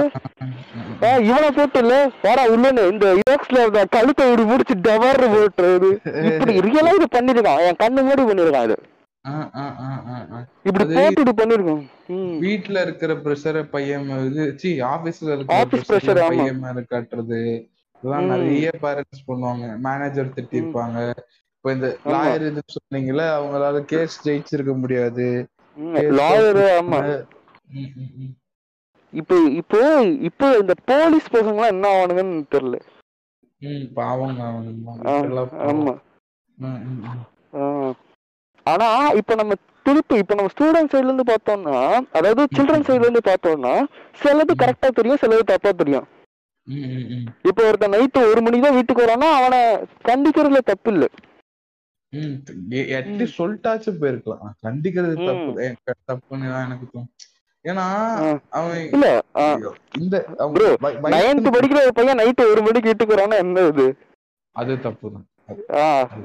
ஆ, இவனை போட்டு இல்ல வாடா உள்ளன்னு இந்த யோக்ஸ்ல இருந்த கழுத்தை இப்படி முடிச்சு டவர் போட்டுறது இப்படி ரியலா இது பண்ணிருக்கான் என் கண்ணு முன்னாடி பண்ணிருக்கான் இது ஆ, ஆ, ஆ, ஆ, ஆ. இப்படி அது- போட்டு இப்படி பண்ணிருக்கான் ம். வீட்ல இருக்கிற ப்ரெஷரை பையன் மேல இது சி ஆபீஸ்ல இருக்கிற Office ப்ரெஷரை pressure, ஆமா. பையன் மேல காட்டுறது இதெல்லாம் ம். நிறைய பேரண்ட்ஸ் பண்ணுவாங்க மேனேஜர் திட்டிருப்பாங்க இப்ப இந்த ஆமா. லாயர் இது சொன்னீங்கல்ல அவங்களால கேஸ் ஜெயிச்சிருக்க முடியாது ம், Case லாயரு ஆமா ம், ம், ம். இப்போ இப்போ இப்போ இந்த போலீஸ் பசங்கலாம் என்ன ஆவானுங்கன்னு தெரியல ம், பாவங்க அவங்க ஆ, எல்லாம் பாவம். ஆமா ம், ம், ம். ஆ. ஆனா இப்ப நம்ம திருப்பி இப்ப நம்ம ஸ்டூடெண்ட் சைடுல இருந்து பார்த்தோம்னா அதாவது சில்ட்ரன் சைடுல இருந்து பார்த்தோம்னா சிலது ம். கரெக்டா தெரியும் சிலது தப்பா தெரியும் ம், ம், ம். இப்போ ஒருத்தன் நைட்டு ஒரு மணிக்கு தான் வீட்டுக்கு வரான்னா அவனை கண்டிக்கிறதுல தப்பு இல்ல ம், எ- அட்லீஸ்ட் சொல்லிட்டாச்சும் போயிருக்கலாம் கண்டிக்கிறது ம். தப்பு ஏ, தப்புன்னு தான் எனக்கு தோணும் ஏன்னா ஆ. அவன் இல்ல இந்த அவங்க ப்ரோ பை- பை- நைன்த் படிக்கிற ஒரு பையன் நைட்டு ஒரு மணிக்கு வீட்டுக்கு வரான்னா என்ன இது அது தப்பு தான் ஆ.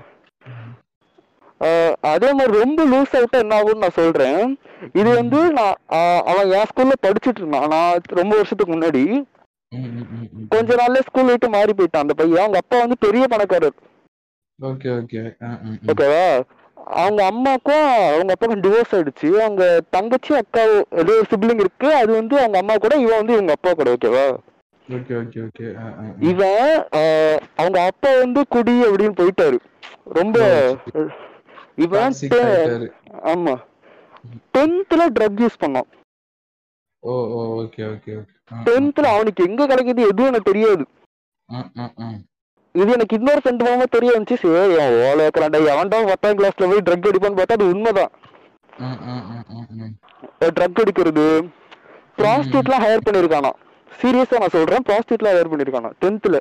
ஆ, அதே மாதிரி ரொம்ப லூஸ் ஆயிட்டா என்ன ஆகும்னு நான் சொல்றேன் இது வந்து நான் ஆ, அவன் என் ஸ்கூல்ல படிச்சிட்டு இருந்தான் நான் ரொம்ப வருஷத்துக்கு முன்னாடி கொஞ்ச நாள்ல ஸ்கூல் விட்டு மாறி போயிட்டான் அந்த பையன் அவங்க அப்பா வந்து பெரிய பணக்காரர் ஓகே ஓகே ஓகேவா அவங்க அம்மாக்கும் அவங்க அப்பாவுக்கும் டிவோர்ஸ் ஆயிடுச்சு அவங்க தங்கச்சி அக்கா ஏதோ சிப்ளிங் இருக்கு அது வந்து அவங்க அம்மா கூட இவன் வந்து இவங்க அப்பா கூட ஓகேவா ஓகே ஓகே ஓகே இவன் ஆஹ், அவங்க அப்பா வந்து குடி அப்படின்னு போயிட்டாரு ரொம்ப இவன் te- ஆமா டென்த்ல ட்ரக் யூஸ் பண்ணான் oh oh okay okay okay டென்த்ல அவனுக்கு எங்க கிடைக்குது எதுவும் எனக்கு தெரியாது இது எனக்கு இன்னொரு ஃப்ரெண்ட் மூலமா தெரிய வந்துச்சு சரி அவன் ஓல வைக்கிறான்டா எவன்டா பத்தாம் கிளாஸ்ல போய் ட்ரக் அடிப்பான்னு பார்த்தா அது உண்மைதான் ட்ரக் அடிக்கிறது ப்ராஸ்டியூட்லாம் ஹையர் பண்ணிருக்கானா சீரியஸா நான் சொல்றேன் ப்ராஸ்டியூட்லாம் ஹையர் பண்ணிருக்கானா டென்த்ல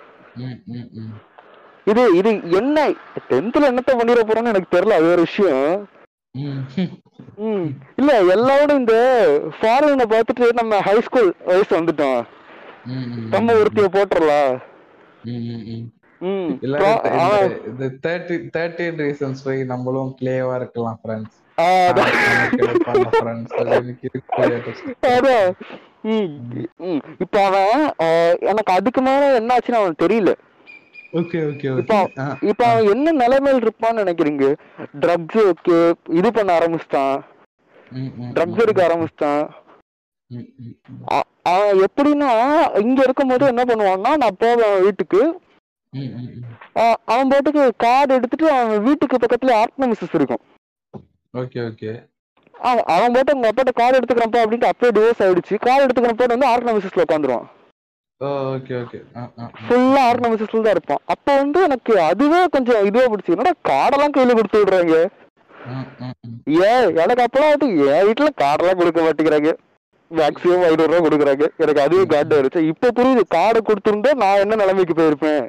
இது இது என்ன டென்த்ல என்னத்த பண்ணிட போறோம்னு எனக்கு தெரியல அது ஒரு விஷயம் ம் இல்ல எல்லாரோட இந்த ஃபாரினை பார்த்துட்டு நம்ம ஹை ஸ்கூல் வயசு வந்துட்டோம் நம்ம ஒருத்திய போட்டுறலாம் ம் இல்ல pro- இந்த- அவன் இந்த- இந்த 30 13 reasons why நம்மளும் கிளேவா இருக்கலாம் ஃப்ரெண்ட்ஸ் ஆ, அதான். ஃப்ரெண்ட்ஸ் அது எனக்கு இருக்கு அதான். ம், ம். இப்ப அவன் ஆஹ், எனக்கு அதுக்கு மேல என்ன ஆச்சுன்னு அவனுக்கு தெரியல ஓகே ஓகே இப்ப ஓகே இப்ப அவன் என்ன நிலைமையில் இருப்பான்னு நினைக்கிறீங்க ட்ரக்ஸ் ஓகே இது பண்ண ஆரம்பிச்சிட்டான் ட்ரக்ஸ் எடுக்க ஆரம்பிச்சிட்டான் அ- அவன் எப்படின்னா இங்க இருக்கும்போது என்ன பண்ணுவான்னா நான் போவேன் அவன் வீட்டுக்கு அ- அவன் பாட்டுக்கு கார்டு எடுத்துட்டு அவன் வீட்டுக்கு பக்கத்துல ஆர்ட்னமிசஸ் இருக்கும் ஓகே ஓகே அவன் அவன் பாட்டு உங்க அப்பாட்ட கார்டு எடுத்துக்கிறப்பா அப்படின்ட்டு அப்பயே டிவோர்ஸ் ஆயிடுச்சு கார்டு எடுத்துக்கிறப்ப வந்து ஆர்ட்னமிசஸ்ல உட்காந்துருவான் ஓ ஓகே ஓகே ஃபுல்லா ஆர்ட்னமிசஸ்ல தான் இருப்பான் அப்ப வந்து எனக்கு அதுவே கொஞ்சம் இதுவா பிடிச்சி என்னடா கார்டெல்லாம் கையில கொடுத்து விடுறாங்க ஏன் எனக்கு அப்பெல்லாம் வந்து என் வீட்டுல கார்டெல்லாம் கொடுக்க மாட்டேங்கிறாங்க மேக்ஸிமம் ஐநூறு ரூபா கொடுக்குறாங்க எனக்கு அதுவே கார்டு ஆயிடுச்சு இப்ப புரியுது கார்டு கொடுத்துருந்தா நான் என்ன நிலைமைக்கு போயிருப்பேன்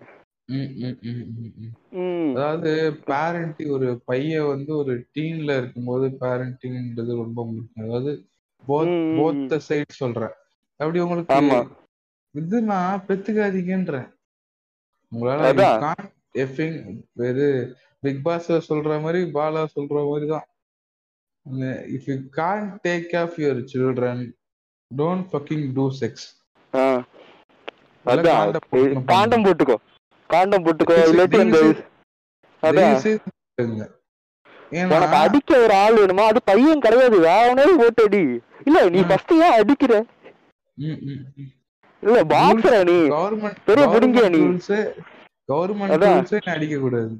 ம் அதாவது பேரண்டிங் ஒரு பையன் வந்து ஒரு டீன்ல இருக்கும்போது பேரண்டிங்ன்றது ரொம்ப முக்கியம் அதாவது போத் ம், ம், போத் சைடு சொல்றேன் அப்படி உங்களுக்கு ஆமா. இது நான் பெத்துக்காதீங்கன்றேன் உங்களால அதான். எஃபிங் இது பிக் பாஸ் சொல்ற மாதிரி பாலா சொல்ற மாதிரி தான் if you can take off your children don't fucking do sex ஆ. இல்ல அதான் காண்டம் போட்டுக்கணும் காண்டம் போட்டுக்கோ காண்டம் போட்டுக்கோ இல்லாட்டி அந்த அதான் ஏன்னா உனக்கு அடிக்க ஒரு ஆள் வேணுமா அது பையன் கிடையாது வேறனே போட்டு அடி இல்ல நீ ஃபர்ஸ்ட் ஏன் அடிக்கிற ம், ம், ம். இல்ல பாக்ஸரா நீ கவர்மெண்ட் பெரிய புடுங்கியா நீ? கவர்மெண்ட் அதான். ரூல்ஸே அடிக்க கூடாது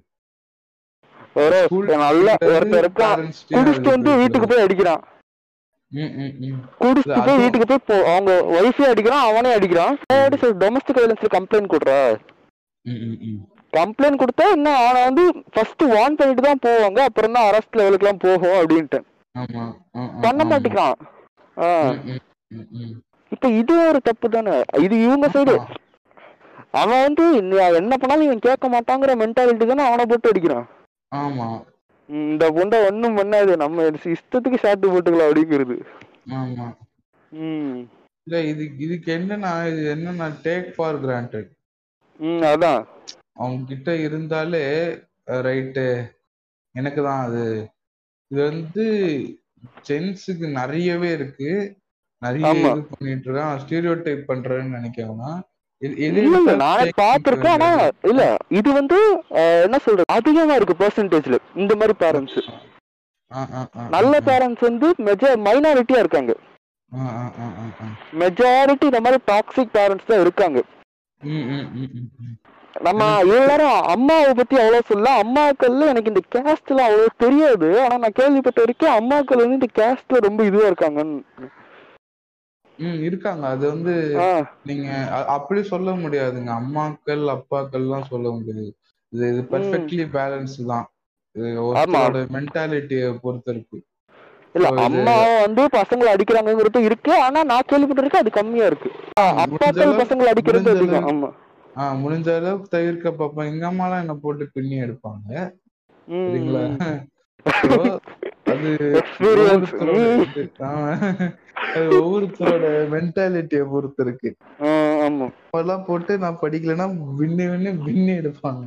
ஒரு School நல்ல teacher, ஒருத்தர் இருக்கான் parents team குடிச்சிட்டு வந்து அடிக்க வீட்டுக்கு போய் அடிக்கிறான் ம், ம், ம். குடிச்சிட்டு போய் அதுவும்- வீட்டுக்கு போய் போ- அவங்க ஒய்ஃபே அடிக்கிறான் அவனே அடிக்கிறான் டொமஸ்டிக் வயலன்ஸ்ல கம்ப்ளைண்ட் கொடுறா ம், ம், ம். கம்ப்ளைண்ட் கொடுத்தா இன்னும் அவனை வந்து ஃபர்ஸ்ட் வார்ன் பண்ணிட்டு தான் போவாங்க அப்புறம் தான் அரெஸ்ட் லெவலுக்குலாம் போகும் அப்படின்ட்டு ஆமா ஆ, ஆ, பண்ண ஆமா. மாட்டேங்கிறான் ஆ. ம், ம், ம், ம். இப்ப இது ஒரு தப்பு தானே இது இவங்க சைடு ஆமா. அவன் வந்து நீ என்ன பண்ணாலும் இவன் கேட்க மாட்டாங்கிற மென்டாலிட்டி தானே அவனை போட்டு அடிக்கிறான் ஆமா ம், இந்த பொண்டை ஒண்ணும் பண்ணாது நம்ம இஷ்டத்துக்கு ஷாட்டு போட்டுக்கலாம் அப்படிங்கிறது ஆமா ம் இல்ல இது இதுக்கு என்னன்னா இது என்னன்னா டேக் ஃபார் கிராண்டட் ம் அதான் அவங்க கிட்ட இருந்தாலே ரைட்டு எனக்கு தான் அது இது வந்து ஜென்ஸுக்கு நிறையவே இருக்கு நிறைய ஆமா. இது பண்ணிட்டு இருக்கான் ஸ்டீரியோ டைப் பண்றேன்னு நினைக்கிறேன்னா இது- எது இல்ல இல்ல எடுத்தாலும் நானே take பாத்திருக்கேன் ஆனா வேண்டியது. இல்ல இது வந்து அஹ், என்ன சொல்றது அதிகமா இருக்கு பெர்சன்டேஜ்ல இந்த மாதிரி பேரண்ட்ஸ் ஆ, ஆ, ஆ, நல்ல ஆ, பேரண்ட்ஸ் வந்து மெஜ மைனாரிட்டியா இருக்காங்க ஆ, ஆ, ஆ, ஆ, ஆ. மெஜாரிட்டி இந்த மாதிரி டாக்ஸிக் பேரண்ட்ஸ் தான் இருக்காங்க ம், ம், ம், ம், ம். நம்ம எல்லாரும் அம்மாவை பத்தி அவ்வளவு சொல்ல அம்மாக்கள்ல எனக்கு இந்த கேஸ்ட்ல அவ்வளவு தெரியாது ஆனா நான் கேள்விப்பட்ட வரைக்கும் அம்மாக்கள் வந்து இந்த கேஸ்ட்ல ரொம்ப இதுவா இருக்காங்கன்னு ம், இருக்காங்க அது வந்து ஆ, நீங்க அ- அப்படி சொல்ல முடியாதுங்க அம்மாக்கள் அப்பாக்கள்லாம் சொல்ல முடியாது இது இது பெர்ஃபெக்ட்லி பேலன்ஸ் தான் இது ஒருத்தரோட மென்டாலிட்டியை பொறுத்து இருக்கு இல்ல So, இது- அம்மா வந்து பசங்களை அடிக்கிறாங்கிறது இருக்கு ஆனா நான் கேள்விப்பட்ட வரைக்கும் அது கம்மியா இருக்கு அப்பாக்கள் அளவு- பசங்களை அடிக்கிறது முடிஞ்ச அதிகம் அளவு- ஆமா ஆஹ் முடிஞ்ச அளவுக்கு தவிர்க்க பார்ப்பேன் எங்க அம்மாலாம் என்ன போட்டு பின்னி எடுப்பாங்க ம், சரிங்களா ம். So, அது Experience. ஒவ்வொருத்தரோட ம். இது. ஆமா. அது ஒவ்வொருத்தரோட மென்டாலிட்டியை பொறுத்து இருக்கு ஆ, ஆமா அப்பெல்லாம் போட்டு நான் படிக்கலைன்னா விண்ணு விண்ணு பின்னி எடுப்பாங்க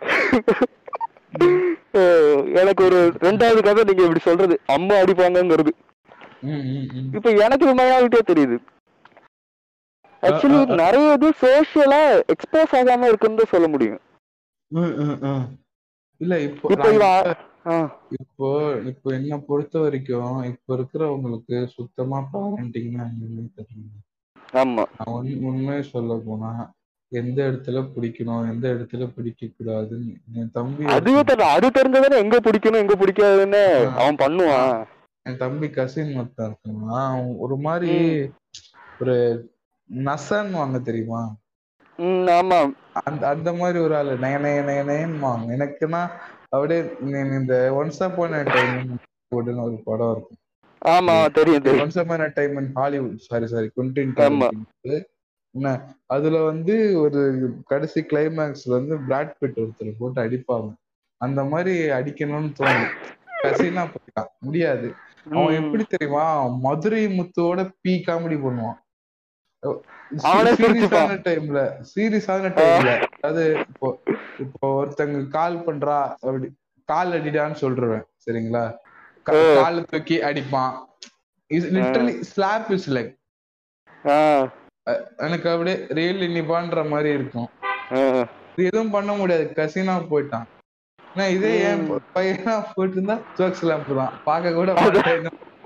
ஓ, எனக்கு ஒரு ரெண்டாவது கதை நீங்க இப்படி சொல்றது அம்மா அடிப்பாங்கங்கிறது ம், ம், ம். இப்ப எனக்கு இது மைனாரிட்டியா தெரியுது ஆக்சுவலி ஆ, ஆ. நிறைய இது சோஷியலா எக்ஸ்பிரஸ் ஆகாம இருக்குன்னு தான் சொல்ல முடியும் ம், ம், ம். இல்ல இப்போ இப்போ நான் இவன் இப்ப- ஆ இப்போ இப்போ என்ன பொறுத்த வரைக்கும் இப்ப இருக்கிறவங்களுக்கு சுத்தமா பேரண்டிங்னா என்னன்னு தெரியல ஆமா நான் உண் உண்மையை சொல்ல போனா எந்த இடத்துல பிடிக்கணும் எந்த இடத்துல பிடிக்க கூடாதுன்னு என் தம்பி அதுவே ஒருத்தன் தெரியல அது தெரிஞ்சதானே எங்க பிடிக்கணும் எங்க பிடிக்காதுன்னு ஆ, அவன் பண்ணுவான் என் தம்பி கசின் ஒருத்தன் இருக்கான் அவன் ஒரு மாதிரி ம். ஒரு நசன்னு வாங்க தெரியுமா ம் ஆமா அந்த அந்த மாதிரி ஒரு ஆளு நய நய நய நயன்னுவாங்க எனக்குன்னா அப்படியே நீ- நீ இந்த ஒன்ஸ் அப்பான் டைம் போட்டுன்னு ஒரு படம் இருக்கும் ஆமா தெரியும் தெரியும் once upon time Hollywood sorry sorry குண்டின் ஆமா. என்ன அதுல வந்து ஒரு கடைசி கிளைமேக்ஸ்ல வந்து பிராட் பிட் ஒருத்தர் போட்டு அடிப்பாங்க அந்த மாதிரி அடிக்கணும்னு தோணும் கசினா போயிட்டான் முடியாது அவன் ம். எப்படி தெரியுமா மதுரை முத்துவோட பி காமெடி பண்ணுவான் அவனே சிரிச்சுப்பான். சீரியஸான டைம்ல சீரியஸான டைம்ல அதாவது இப்போ இப்போ ஒருத்தங்க கால் பண்றா அப்படி கால் அடிடான்னு சொல்றேன் சரிங்களா கா- ஓ. காலை தூக்கி அடிப்பான் லிட்டரலி ஸ்லாப் இஸ் லைக் ஆ, எனக்கு அப்படியே ரியல் நிப்பான்ற மாதிரி இருக்கும் ஆ. இது எதுவும் பண்ண முடியாது கசினா போயிட்டான் நான் இதே ஏன் ப- பையனா போயிட்டு இருந்தா ஜோக்ஸ் லேம்ப் தான் பார்க்க கூட மாட்டேன்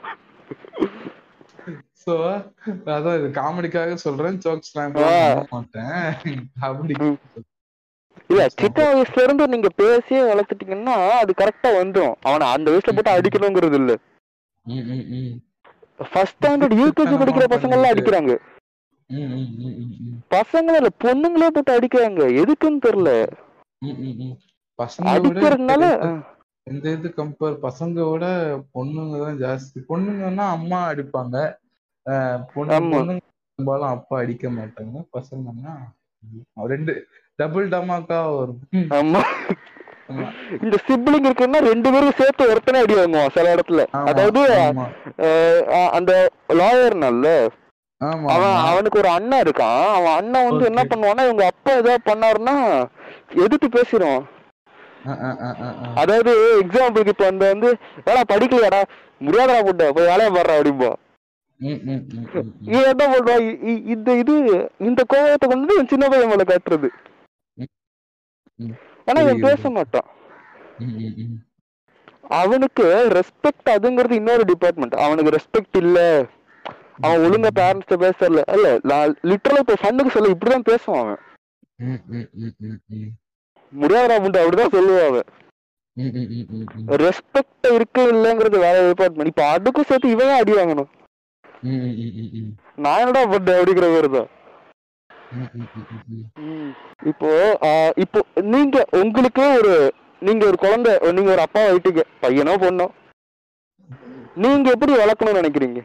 சோ அதான் இது காமெடிக்காக சொல்றேன் ஜோக்ஸ் லேம்ப் ஆ. பண்ண மாட்டேன் அப்படி ம். இல்ல சின்ன வயசுல இருந்து நீங்க பேசியே வளர்த்துட்டீங்கன்னா அது கரெக்டா வந்துரும் அவனை அந்த வயசுல போட்டு அடிக்கணுங்கிறது இல்ல ம், ம், ம். ஃபர்ஸ்ட் ஸ்டாண்டர்ட் யூகேஜி படிக்கிற பசங்க எல்லாம் அடிக்கிறாங்க ம், ம், ம், ம், ம். பசங்க இல்ல பொண்ணுங்களே போட்டு அடிக்கிறாங்க எதுக்குன்னு தெரியல ம், ம், ம். பசங்க விட அடிக்கிறதுனால எந்த- எந்த இது கம்பேர் பசங்க விட பொண்ணுங்க தான் ஜாஸ்தி பொண்ணுங்கன்னா அம்மா அடிப்பாங்க அஹ் பொண்ணு ஆமா. பொண்ணுங்க பெரும்பாலும் அப்பா அடிக்க மாட்டாங்க பசங்கன்னா ரெண்டு டபுள் டமாக்கா வரும் ம், ஆமா ஆமா. இந்த சிப்ளிங் இருக்குன்னா ரெண்டு பேரும் சேர்த்து ஒருத்தனே அடி வாங்குவான் சில இடத்துல ஆமா, அதாவது ஆமா, அஹ், அஹ், அந்த லாயர்னால ஆமா, அவன் ஆமா. அவனுக்கு ஒரு அண்ணன் இருக்கான் அவன் அண்ணன் வந்து என்ன Okay. பண்ணுவான்னா இவங்க அப்பா ஏதாவது பண்ணாருன்னா எதிர்த்து பேசிடுவான் அஹ், அஹ், அஹ், அஹ், அஹ். அதாவது எக்ஸாம்பிளுக்கு இப்ப அந்த வந்து வேலை படிக்கலையாடா முடியாதடா போட்ட போய் வேலையை பாடுறா அப்படிம்பா ம், ம், ம், ம், ம். இவன் என்ன பண்றான் இ- இ- இந்த இது இந்த கோவத்தை கொண்டு வந்து இவன் சின்ன பையன் மேல காட்டுறது ம். ஆனா இவன் புரியுது. பேச மாட்டான் ம், ம், ம். அவனுக்கு ரெஸ்பெக்ட் அதுங்கிறது இன்னொரு டிபார்ட்மெண்ட் அவனுக்கு ரெஸ்பெக்ட் இல்ல அவன் ஒழுங்கா பேரண்ட்ஸ் பேசல இல்ல நான் லிட்டரலா இப்ப ஃபண்ணுக்கு சொல்ல இப்படிதான் பேசுவான் அவன் ம், ம், ம், ம், ம். முடியாதா முண்டை அப்படிதான் சொல்லுவான் அவன் ம், ம், ம், ம், ம். ரெஸ்பெக்ட் இருக்கு இல்லங்கிறது வேற டிபார்ட்மெண்ட் இப்ப அதுக்கும் சேர்த்து இவன் ஏன் அடி வாங்கணும் ம், ம், ம், ம், ம். நான் என்னடா பண்ணேன் அப்படிங்கிற மாதிரி தான் ம், ம், ம், ம், ம். இப்போ ஆஹ் இப்போ நீங்க உங்களுக்கு ஒரு நீங்க ஒரு குழந்தை நீங்க ஒரு அப்பா ஆயிட்டீங்க பையனோ பொண்ணோ நீங்க எப்படி வளர்க்கணும்னு நினைக்கிறீங்க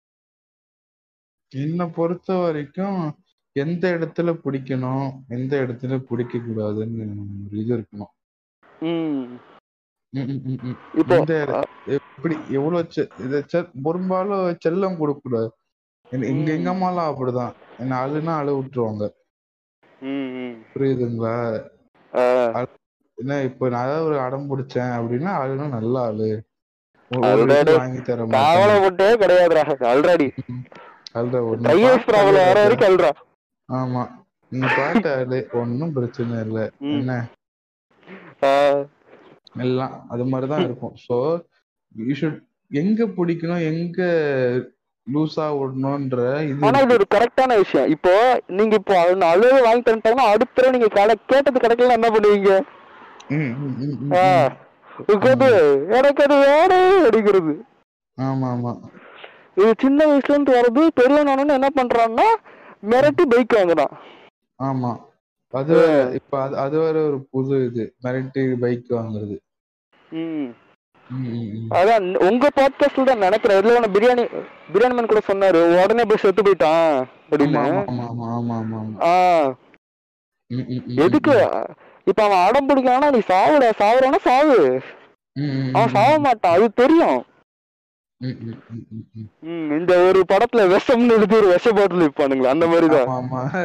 என்னை பொறுத்த வரைக்கும் எந்த இடத்துல பிடிக்கணும் எந்த இடத்துல பிடிக்க கூடாதுன்னு ஒரு இது இருக்கணும் ம் ம், ம், ம், ம். இப்போ எந்த இட- எப்படி எவ்வளவு செ- இத செ- பெரும்பாலும் செல்லம் கொடுக்க கூடாது எங்க எங்க ம். எங்க அம்மாலாம் அப்படிதான் என்ன அழுனா அழு விட்டுருவாங்க ம், ம். புரியுதுங்களா ஆஹ் என்ன இப்போ நான் ஏதாவது ஒரு அடம் பிடிச்சேன் அப்படின்னா அழுனா நல்லா அழு ஒரு- ஒரு அழுடா இது டேய். வாங்கி தர மாட்டேன் கவலைப்பட்டே கிடையாதுடா ஆல்ரெடி அழுற ஒண்ணு கையஸ் பார்த்து ப்ராப்ளம் வர அழுறத. வரைக்கும் அல்றா ஆமா நீ பாட்டு அழு ஒன்னும் பிரச்சனை இல்ல ம். என்ன ஆஹ் எல்லாம் அது மாதிரிதான் இருக்கும் சோ யூ ஷுட் எங்க பிடிக்கணும் எங்க லூசா விடணும்ன்ற இது ஆனா இது இருக்கு. ஒரு கரெக்டான விஷயம் இப்போ நீங்க இப்போ அவன் அழுவே வாங்கி தந்துட்டாங்கன்னா அடுத்த தடவை நீங்க கடை கேட்டது கிடைக்கல என்ன பண்ணுவீங்க ம், ம், ம், ம், ஆஹ் ம். உட்காந்து எனக்கு அது வேற அடிக்கிறது ஆமா ஆமா இது சின்ன வயசுல இருந்து வர்றது பெரியவனானு என்ன பண்றான்னா மிரட்டி பைக் வாங்குறான் ஆமா அது வேற இப்ப அது அது வேற ஒரு புது இது மிரட்டி பைக் வாங்குறது ம். ம், ம், ம். அதான் உங்க பாட்காஸ்ட்ல தான் நினைக்கிறேன் இதுல ஒண்ணு பிரியாணி பிரியாணி மேன் கூட சொன்னாரு உடனே போய் செத்து போயிட்டான் ஆமா அப்படின்னு ஆமா ஆமா ஆமா ஆமா ஆமா ஆமா ஆ ம், ம், ம், எதுக்கு இப்ப அவன் அடம் பிடிக்கிறானா நீ சாவுடா சாவுறானா சாவு ம், ம், அவன் சாவ மாட்டான் அது தெரியும் ம், ம், ம், ம், ம். ம், இந்த ஒரு படத்துல விஷம்னு எழுதி ஒரு விஷ பாட்டில் விற்பானுங்களா அந்த மாதிரிதான் ஆமா ஆமா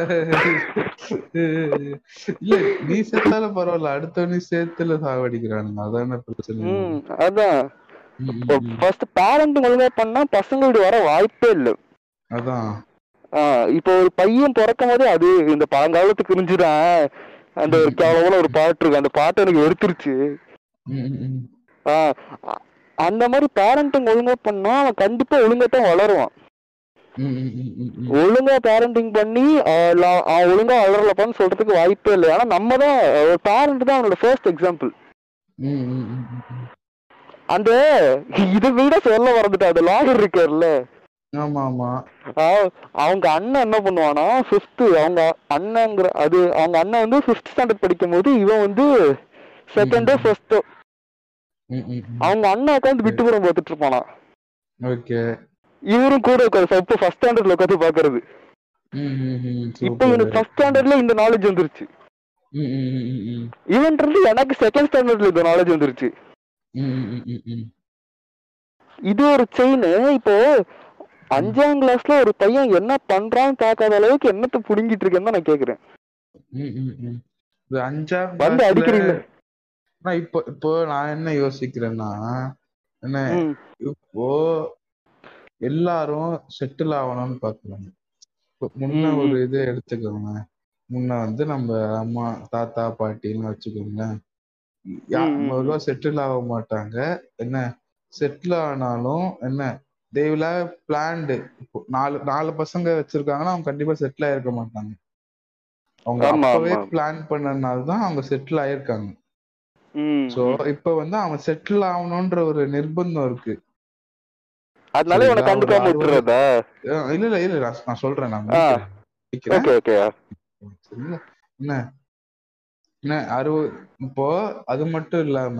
இல்ல நீ செத்தாலும் பரவாயில்ல அடுத்தவனி சேர்த்துல சாவடிக்கிறானுங்க அதான பிரச்சனை ம் அதான் ம், ம், ம். ஃபர்ஸ்ட் பேரண்ட் ஒழுங்கா பண்ணா பசங்க வீடு வர வாய்ப்பே இல்லை அதான் ஆஹ் இப்போ ஒரு பையன் பிறக்கும் போதே அது இந்த பழங்காலத்துக்கு இருந்துதான் அந்த ஒரு கேவலமான ஒரு பாட்டு இருக்கு அந்த பாட்டு எனக்கு வெறுத்துருச்சு ம், ம், ம். ஆஹ் அ- அந்த மாதிரி பேரண்டிங் ஒழுங்கா பண்ணா அவன் கண்டிப்பா ஒழுங்கா தான் வளருவான் ம், ம், ம், ம், ம். ஒழுங்கா பேரண்டிங் பண்ணி ஆஹ் லா- அவன் ஒழுங்கா வளரலப்பான்னு சொல்றதுக்கு வாய்ப்பே இல்லை ஆனா நம்ம தான் ஒரு பேரண்ட் தான் அவனோட ஃபர்ஸ்ட் எக்ஸாம்பிள் ம், ம், ம், ம், ம். அந்த இதை விட சொல்ல வரதுட்டு அந்த லாயர் இருக்கார்ல ஆமா ஆமா ஆஹ் அவங்க அண்ணன் என்ன பண்ணுவானா ஃபிஃப்த்து அவங்க அண்ணங்கிற அது அவங்க அண்ணன் வந்து ஃபிஃப்த் ஸ்டாண்டர்ட் படிக்கும் போது இவன் வந்து செகண்டோ ம். ஃபர்ஸ்டோ ம், ம், ம். அவங்க அண்ணன் உட்காந்து விட்டுப்புறம் பார்த்துட்டு இருப்பானா ஓகே இவரும் கூட உட்காந்து இப்போ ஃபர்ஸ்ட் ஸ்டாண்டர்ட்ல உட்காந்து பாக்குறது ம், ம், ம். இப்போ சூப்பர். இவனுக்கு ஃபர்ஸ்ட் ஸ்டாண்டர்ட்ல இந்த நாலேஜ் வந்துருச்சு ம், ம், ம், ம், ம். இவன் இருந்து எனக்கு செகண்ட் ஸ்டாண்டர்ட்ல இந்த நாலேஜ் வந்துருச்சு ம், ம், ம், ம், ம். இது ஒரு செயின் இப்போ அஞ்சாம் கிளாஸ்ல ஒரு பையன் என்ன பண்றான்னு பார்க்காத அளவுக்கு என்னத்தை புடுங்கிட்டு இருக்கேன்னு தான் நான் கேக்குறேன் ம், ம், ம். இது அஞ்சாம் வந்து classல- அடிக்கிறீங்க நான் இப்போ இப்போ நான் என்ன யோசிக்கிறேன்னா என்ன ம் இப்போ எல்லாரும் செட்டில் ஆகணும்னு பாக்குறாங்க இப்போ முன்ன ம், ஒரு இது எடுத்துக்கோங்க முன்ன வந்து நம்ம அம்மா தாத்தா பாட்டின்னு வச்சுக்கோங்களேன் யா- ம், ம், முதல்ல செட்டில் ஆக மாட்டாங்க என்ன செட்டில் ஆனாலும் என்ன தேவில பிளான்டு இப்போ நாலு நாலு பசங்க வச்சிருக்காங்கன்னா அவங்க கண்டிப்பா செட்டில் ஆயிருக்க மாட்டாங்க அவங்க ஆமா, அப்பவே ஆமா. பிளான் பண்ணனால தான் அவங்க செட்டில் ஆயிருக்காங்க ம் சோ இப்ப வந்து அவன் செட்டில் ஆகணும்ன்ற ஒரு நிர்பந்தம் இருக்கு அதனால இவனை சரிங்களா? கண்டுக்காம ஒரு அறுபது- விட்டுறதா அஹ் இல்ல இல்ல இல்ல நான் நான் சொல்றேன் நான் ஆ. முடிக்கிறேன். முடிக்கிறேன். ஓகே ஓகே சரிங்களா? என்ன என்ன அறுபது இப்போ அது மட்டும் இல்லாம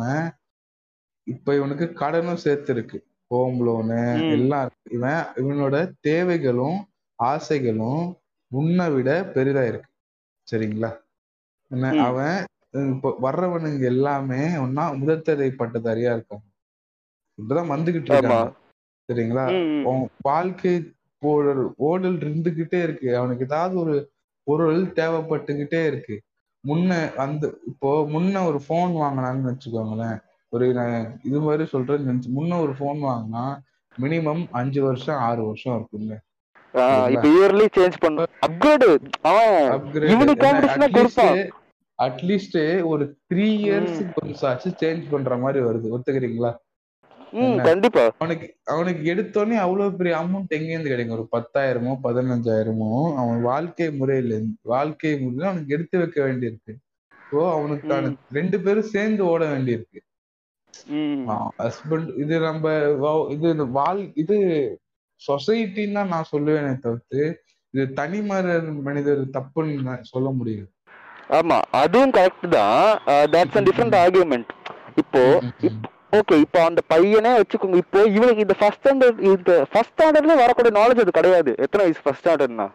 இப்ப இவனுக்கு கடனும் சேர்த்து இருக்கு ஹோம் லோனு ம். எல்லாம் இருக்கு. இவன் இவனோட தேவைகளும் ஆசைகளும் முன்ன விட பெரிதா இருக்கு சரிங்களா என்ன ம். அவன் இப்போ வர்றவனுங்க எல்லாமே ஒன்னா முதற்தரை பட்டதாரியா இருக்காங்க இப்பதான் வந்துகிட்டு ஆமா இருக்காங்க சரிங்களா ம், ம். அவன் வாழ்க்கை ஓடல் ஓடல் இருந்துகிட்டே இருக்கு அவனுக்கு ஏதாவது ஒரு பொருள் தேவைப்பட்டுக்கிட்டே இருக்கு முன்ன அந்த இப்போ முன்ன ஒரு ஃபோன் வாங்கினாங்கன்னு வச்சுக்கோங்களேன் ஒரு நான் இது மாதிரி சொல்றேன்னு நினைச்சு முன்ன ஒரு ஃபோன் வாங்கினா மினிமம் அஞ்சு வருஷம் ஆறு வருஷம் இருக்குங்க ஆ, இப்ப இயர்லி சேஞ்ச் பண்ண அப்கிரேடு அவன் இவனுக்கு காம்படிஷனா கொடுப்பான் அட்லீஸ்ட் ஒரு த்ரீ இயர்ஸ்க்கு ஒரு சாச்சு சேஞ்ச் பண்ற மாதிரி வருது ஒத்துக்கிறீங்களா ம் கண்டிப்பா அவனுக்கு அவனுக்கு எடுத்தோடனே அவ்வளவு பெரிய அமௌண்ட் எங்கேருந்து கிடைக்கும் ஒரு பத்தாயிரமோ பதினஞ்சாயிரமோ அவன் வாழ்க்கை முறையில இருந்து வாழ்க்கை முறையில அவனுக்கு எடுத்து வைக்க வேண்டியிருக்கு ஸோ அவனுக்கான ரெண்டு பேரும் சேர்ந்து ஓட வேண்டியிருக்கு ம் ஹஸ்பண்ட் இது நம்ம வா- இது இந்த வாழ் இது சொசைட்டின்னு தான் நான் சொல்லுவேனே தவிர்த்து இது தனி மனிதர் மனிதர் தப்புன்னு நான் சொல்ல முடியாது ஆமா அதுவும் கரெக்ட் தான் தட்ஸ் அ டிஃப்ரெண்ட் ஆர்கியூமெண்ட் இப்போ ஓகே இப்போ அந்த பையனே வச்சுக்கோங்க இப்போ இவனுக்கு இந்த ஃபர்ஸ்ட் ஸ்டாண்டர்ட் இந்த ஃபர்ஸ்ட் ஸ்டாண்டர்ட்ல வரக்கூடிய நாலேஜ் அது கிடையாது எத்தனை வயசு ஃபர்ஸ்ட் ஸ்டாண்டர்ட்னா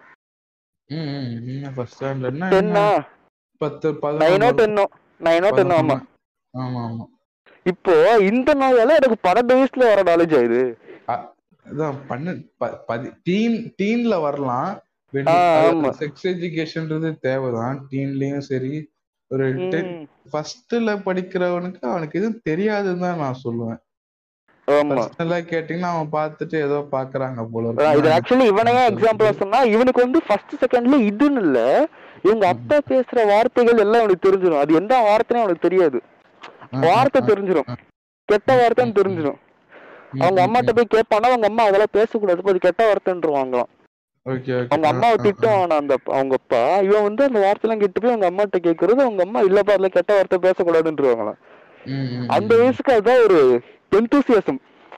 ஃபர்ஸ்ட் ஸ்டாண்டர்ட்னா டென்னா பத்து நைனோ பதினொன்று டென்னோ நைனோ டென்னோ ஆமா ஆமா ஆமா இப்போ இந்த நாயால எனக்கு பன்னெண்டு வயசுல வர நாலேஜ் ஆயுது அதான் பண்ணு ப- பதி- டீன் டீன்ல வரலாம் ஆ, ஆமா. செக்ஸ் எஜுகேஷன்ன்றது தேவைதான் டீன்லயும் சரி ஒரு ம், ஃபர்ஸ்ட்ல படிக்கிறவனுக்கு அவனுக்கு எதுவும் தெரியாதுன்னு தான் நான் சொல்லுவேன் ஆமா பர்சனலா கேட்டீங்கன்னா அவன் பார்த்துட்டு ஏதோ பாக்குறாங்க போல ஆ, இருக்கு. இது ஆக்சுவலி இவனையே எக்ஸாம்பிளா சொன்னா இவனுக்கு வந்து ஃபர்ஸ்ட் செகண்ட்ல இதுன்னு இல்ல இவங்க அப்பா பேசுற வார்த்தைகள் எல்லாம் அவனுக்கு தெரிஞ்சிடும் அது எந்த வார்த்தையும் அவனுக்கு தெரியாது ஆ, வார்த்தை ஆ, தெரிஞ்சிடும் கெட்ட வார்த்தைன்னு தெரிஞ்சிடும் ம், அவங்க ம், அம்மாட்ட போய் கேட்பானா அவங்க அம்மா அதெல்லாம் பேசக்கூடாது அது கெட்ட வார்த்தைன்றவாங்களாம் ஓகே ஓகே அவங்க அம்மாவை திட்டுவான் அந்த அப்பா- அவங்க அப்பா இவன் வந்து அந்த வார்த்தைலாம் கெட்டு போய் அவங்க அம்மாட்ட கேட்கறது அவங்க அம்மா இல்லப்பா அதுல கெட்ட வார்த்தை பேசக்கூடாதுன்றவாங்களாம் அந்த வயசுக்கு அதுதான் ஒரு எந்தூசியசம்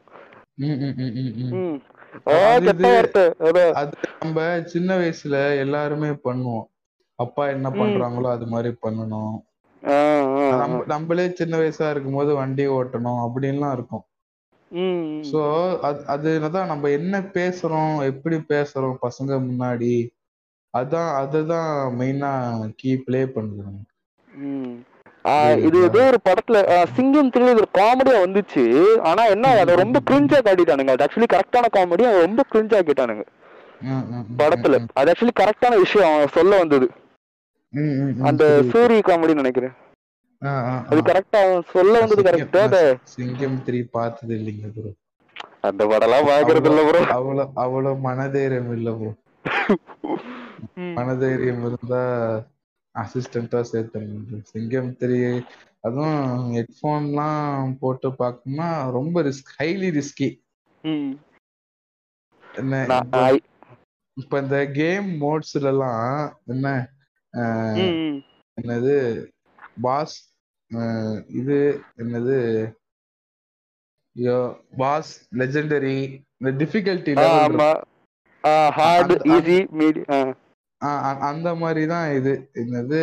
ம் ஆ அதாவது கெட்ட இது- வார்த்தை அதான் அது நம்ம சின்ன வயசுல எல்லாருமே பண்ணுவோம் அப்பா என்ன பண்றாங்களோ அது மாதிரி பண்ணணும் ஆ, ஆ, ஆ. நம்ம நம்மளே சின்ன வயசா இருக்கும்போது வண்டி ஓட்டணும் அப்படின்லாம் இருக்கும் ம், ம். சோ அது அது என்னதான் நம்ம என்ன பேசுறோம் எப்படி பேசுறோம் பசங்க முன்னாடி அதான் அதுதான் மெயினா கீ ப்ளே பண்ணுது ம். ஆ, இது ஏதோ ஒரு படத்துல ஆ, சிங்கம் த்ரீ ஒரு காமெடியா வந்துச்சு ஆனா என்ன அதை ரொம்ப கிரிஞ்சா காட்டிட்டானுங்க அது ஆக்சுவலி கரெக்டான காமெடி அவன் ரொம்ப கிரிஞ்சா ஆக்கிட்டானுங்க ம், ம், ம், படத்துல அது ஆக்சுவலி கரெக்டான விஷயம் அவன் சொல்ல வந்தது ம், ம், ம், அந்த புரியுது. சூரிய காமெடி நினைக்கிறேன் ஆ, ஆ, அது ஆ. கரெக்டா அவன் சொல்ல வந்தது சிங்கம் கரெக்டா அத சிங்கம் த்ரீ பார்த்தது இல்லைங்க ப்ரோ அந்த படம்லாம் பாக்குறது இல்ல ப்ரோ அவ்வளவு அவ்வளவு மனதைரியம் இல்ல ப்ரோ மனதைரியம் இருந்தா அசிஸ்டண்டா சேர்த்தேன் சிங்கம் த்ரீ அதுவும் ஹெட்ஃபோன்லாம் போட்டு பார்க்கணும்னா ரொம்ப ரிஸ்க் ஹைலி ரிஸ்கி ம் என்ன நான் இப்போ I- இப்ப இந்த கேம் மோட்ஸ்ல எல்லாம் என்ன அஹ், ம், ம். என்னது பாஸ் இது என்னது பாஸ் லெஜெண்டரி இந்த டிஃபிகல்ட்டி ஆ, லெவல் ஆமா ஹார்ட் அந்த- அந்த- ஈஸி மீடி அந்த மாதிரி தான் இது என்னது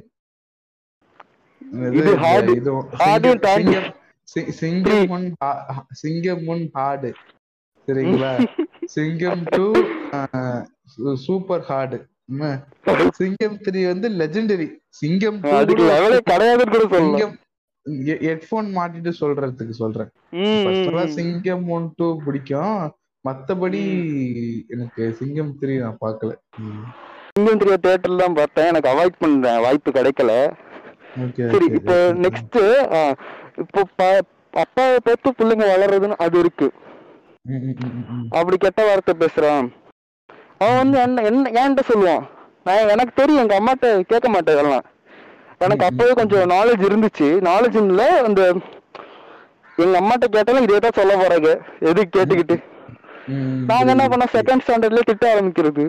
என்னது இது இந்த hard. இது hard சிங்கம் தாண்டி- சிங்கம் சி- சிங்கம் முன் ஹா- சிங்கம் முன் ஹார்டு சரிங்களா சிங்கம் டூ சூப்பர் ஹார்டு சிங்கம் த்ரீ வந்து லெஜெண்டரி சிங்கம் two அதுக்கு கூட லெவலே கிடையாதுன்னு கூட சொல்லலாம் சிங்கம் ஹெட்போன் மாட்டிட்டு சொல்றதுக்கு சொல்றேன் ம், ஃபர்ஸ்ட் ம், எல்லாம் ம். சிங்கம் ஒன் டூ பிடிக்கும் மத்தபடி எனக்கு சிங்கம் த்ரீ நான் பார்க்கல சிங்கம் த்ரீ தியேட்டர்ல தான் பார்த்தேன் எனக்கு அவாய்ட் பண்ணேன் வாய்ப்பு கிடைக்கல ஓகே சரி இப்போ நெக்ஸ்ட் இப்போ ப- அப்பாவை பார்த்து பிள்ளைங்க வளர்றதுன்னு அது இருக்கு அப்படி கெட்ட வார்த்தை பேசுறான் அவன் வந்து என்ன என்ன ஏன்ட்ட சொல்லுவான் நான் எனக்கு தெரியும் எங்க அம்மாட்ட கேட்க மாட்டேன் இதெல்லாம் எனக்கு ம், அப்பவே கொஞ்சம் நாலேஜ் இருந்துச்சு நாலேஜ் இல்ல அந்த எங்க அம்மாட்ட கேட்டாலும் இதே தான் சொல்ல போறாங்க எதுக்கு கேட்டுக்கிட்டு நாங்க என்ன பண்ணோம் செகண்ட் ஸ்டாண்டர்ட்ல திட்ட ஆரம்பிக்கிறது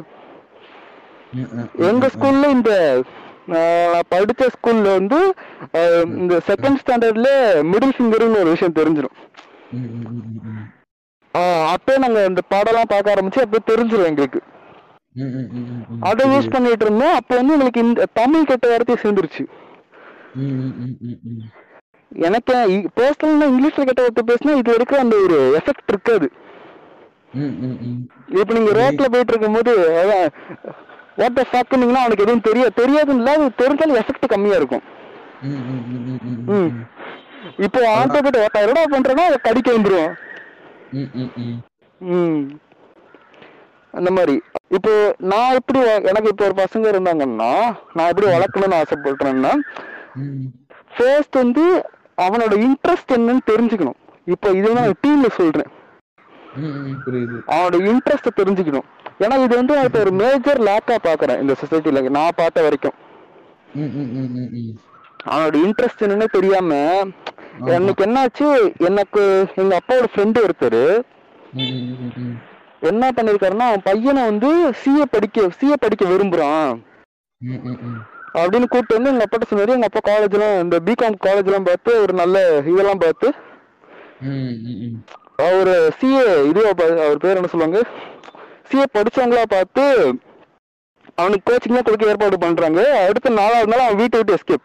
எங்க ஸ்கூல்ல இந்த ஆஹ், நான் படிச்ச ஸ்கூல்ல வந்து ஆஹ், இந்த செகண்ட் ஸ்டாண்டர்ட்ல மிடில் ஃபிங்கர்னு ஒரு விஷயம் தெரிஞ்சிடும் அப்பயே நாங்க இந்த பாடம்லாம் பார்க்க ஆரம்பிச்சு அப்போ தெரிஞ்சிடும் எங்களுக்கு அதை யூஸ் பண்ணிட்டு இருந்தோம் அப்போ வந்து எங்களுக்கு இந்த தமிழ் கெட்ட வார்த்தை சேர்ந்துருச்சு எனக்கு பர்சனலா இங்கிலீஷ்ல கெட்ட வார்த்தை பேசினா இது வரைக்கும் அந்த ஒரு எஃபெக்ட் இருக்காது இப்ப நீங்க ரோட்ல போயிட்டு இருக்கும்போது அதான் வாட் த ஃபக்குனீங்கன்னா அவனுக்கு எதுவும் தெரியாது தெரியாதுன்னு இல்ல அது தெரிஞ்சாலும் எஃபெக்ட் கம்மியா இருக்கும் ம். இப்போ ஆட்டோ கிட்ட ஒருத்தன் என்னடா பண்றேன்னா அதை கடிக்க வந்துருவான் ம் அந்த மாதிரி இப்போ நான் எப்படி வ- எனக்கு இப்போ ஒரு பசங்க இருந்தாங்கன்னா நான் எப்படி வளர்க்கணும்னு ஆசைப்படுறேன்னா ஃபர்ஸ்ட் வந்து அவனோட இன்ட்ரெஸ்ட் என்னன்னு தெரிஞ்சுக்கணும் இப்போ இது நான் டீம்ல சொல்றேன் புரியுது அவனோட இன்ட்ரெஸ்ட் தெரிஞ்சுக்கணும் ஏன்னா இது வந்து நான் இப்போ ஒரு மேஜர் லேக்கா பாக்குறேன் இந்த சொசைட்டில நான் பார்த்த வரைக்கும் அவனோட இன்ட்ரெஸ்ட் என்னன்னு தெரியாம எனக்கு என்னாச்சு எனக்கு எங்க அப்பாவோட ஃப்ரெண்டு ஒருத்தர் என்ன பண்ணிருக்காருன்னா அவன் பையனை வந்து சிஏ படிக்க சிஏ படிக்க விரும்புறான் அப்படின்னு கூப்பிட்டு வந்து எங்க அப்பாட்ட சொன்னாரு எங்க அப்பா காலேஜ்லாம் இந்த பிகாம் காலேஜ்லாம் பார்த்து ஒரு நல்ல இதெல்லாம் பார்த்து அவர் சிஏ இதுவா பா- அவர் பேர் என்ன சொல்லுவாங்க சிஏ படிச்சவங்களா பார்த்து அவனுக்கு கோச்சிங்லாம் கொடுக்க ஏற்பாடு பண்றாங்க அடுத்த நாலாவது நாள் அவன் வீட்டை விட்டு எஸ்கேப்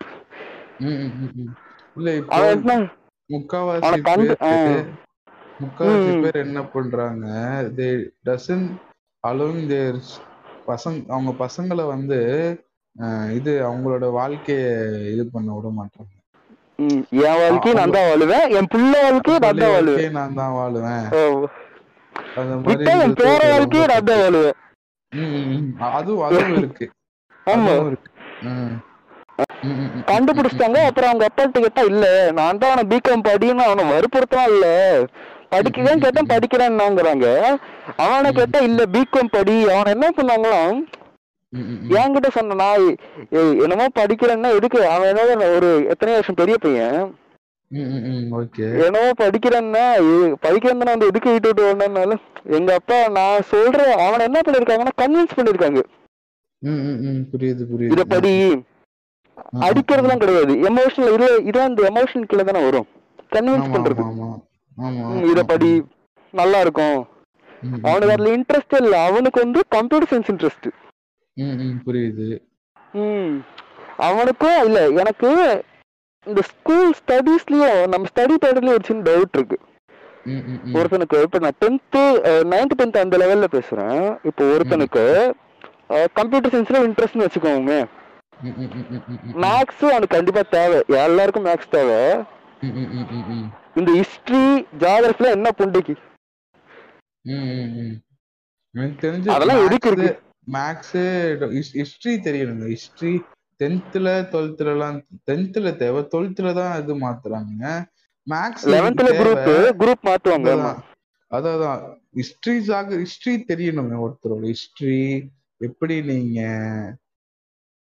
இல்ல இப்போ அவன் என்ன முக்காவாசி அவனை கண்டு- பேரு ஆ. முக்காவாசி ம். பேர் என்ன பண்றாங்க தே டசன் அலோவிங் தேர் பசங்க அவங்க பசங்களை வந்து அஹ், இது அவங்களோட வாழ்க்கைய இது பண்ண விட மாட்டாங்க ம், என் வாழ்க்கையை நான் தான் வாழுவேன் என் புள்ள வாழ்க்கையை நான் தான் வாழுவேன் வாழ்க்கையை நான் தான் வாழுவேன் ஓ. அந்த விட்டா என் பேர இருக்கிறது வாழ்க்கையை நான் தான் வாழுவேன் ம், ம், ம். அதுவும் அதுவும் இருக்கு ஆமா அதுவும் இருக்கு ம். ம், ம், ம். கண்டுபிடிச்சிட்டாங்க அப்புறம் அவங்க அப்பாட்ட கேட்டா இல்ல நான் தான் அவனை பிகாம் படின்னு அவனை வற்புறுத்தலாம் இல்ல படிக்கிறேன் கேட்டேன் படிக்கிறேன்னாங்கிறாங்க அவனை கேட்டா இல்ல பிகாம் படி அவன் என்ன பண்ணாங்களாம் ம், ம், ம். என்கிட்ட சொன்ன நான் ஏய், என்னமோ படிக்கிறேன்னா எதுக்கு அவன் என்னவோ ஒரு எத்தனை வருஷம் பெரிய பையன் ம், ம், ம். ஓகே என்னவோ படிக்கிறேன்னா ஏய், படிக்கிறேன்னா வந்து எதுக்கு வீட்டு விட்டு வரணும்னாலும் எங்க அப்பா நான் சொல்றேன் அவனை என்ன பண்ணிருக்காங்கன்னா கன்வின்ஸ் பண்ணிருக்காங்க ம், ம், ம். புரியுது இத புரியுது படி ம், ம், அடிக்கிறதுலாம் கிடையாது எமோஷனல் இதுல இதெல்லாம் இந்த எமோஷன் கீழே தானே வரும் கன்வின்ஸ் ஆமா பண்றது ஆமா ஆமா ஆமா ம், இத படி நல்லா இருக்கும் ம், ம், அவனுக்கு அதுல இன்ட்ரெஸ்ட் இல்ல அவனுக்கு வந்து கம்ப்யூட்டர் சயின்ஸ் இன்ட்ரெஸ்ட் ம், ம். புரியுது ம் அவனுக்கும் இல்ல எனக்கு இந்த ஸ்கூல் ஸ்டடீஸ்லயும் நம்ம ஸ்டடி பேட்டர்லயும் ஒரு சின்ன டவுட் இருக்கு ம், ம், ம். ஒருத்தனுக்கு இப்ப நான் டென்த்து நைன்த் டென்த் அந்த லெவல்ல பேசுறேன் இப்போ ஒருத்தனுக்கு கம்ப்யூட்டர் சயின்ஸ்ல இன்ட்ரெஸ்ட்னு வச்சுக்கோங்க ம், ம், ம், ம், ம், ம். மேக்ஸ் அவனுக்கு கண்டிப்பா தேவை எல்லாருக்கும் மேக்ஸ் தேவை ம், ம், ம், ம், ம். இந்த ஹிஸ்டரி ஜாகிரபில என்ன புண்டைக்கு ம், ம், ம். எனக்கு தெரிஞ்சு அதெல்லாம் எதுக்கு இருக்கு? மேக்ஸ் ஹிஸ்டரி தெரியணுங்க ஹிஸ்டரி டென்த்ல டுவெல்த்ல எல்லாம் டென்த்ல தேவை டுவெல்த்ல தான் இது மாத்துறாங்க மேக்ஸ் லெவன்த்ல குரூப் குரூப் மாத்துவாங்க ஆமா. அதான் ஹிஸ்டரி ஜாக ஹிஸ்டரி தெரியணுங்க ஒருத்தரோட ஹிஸ்டரி எப்படி நீங்க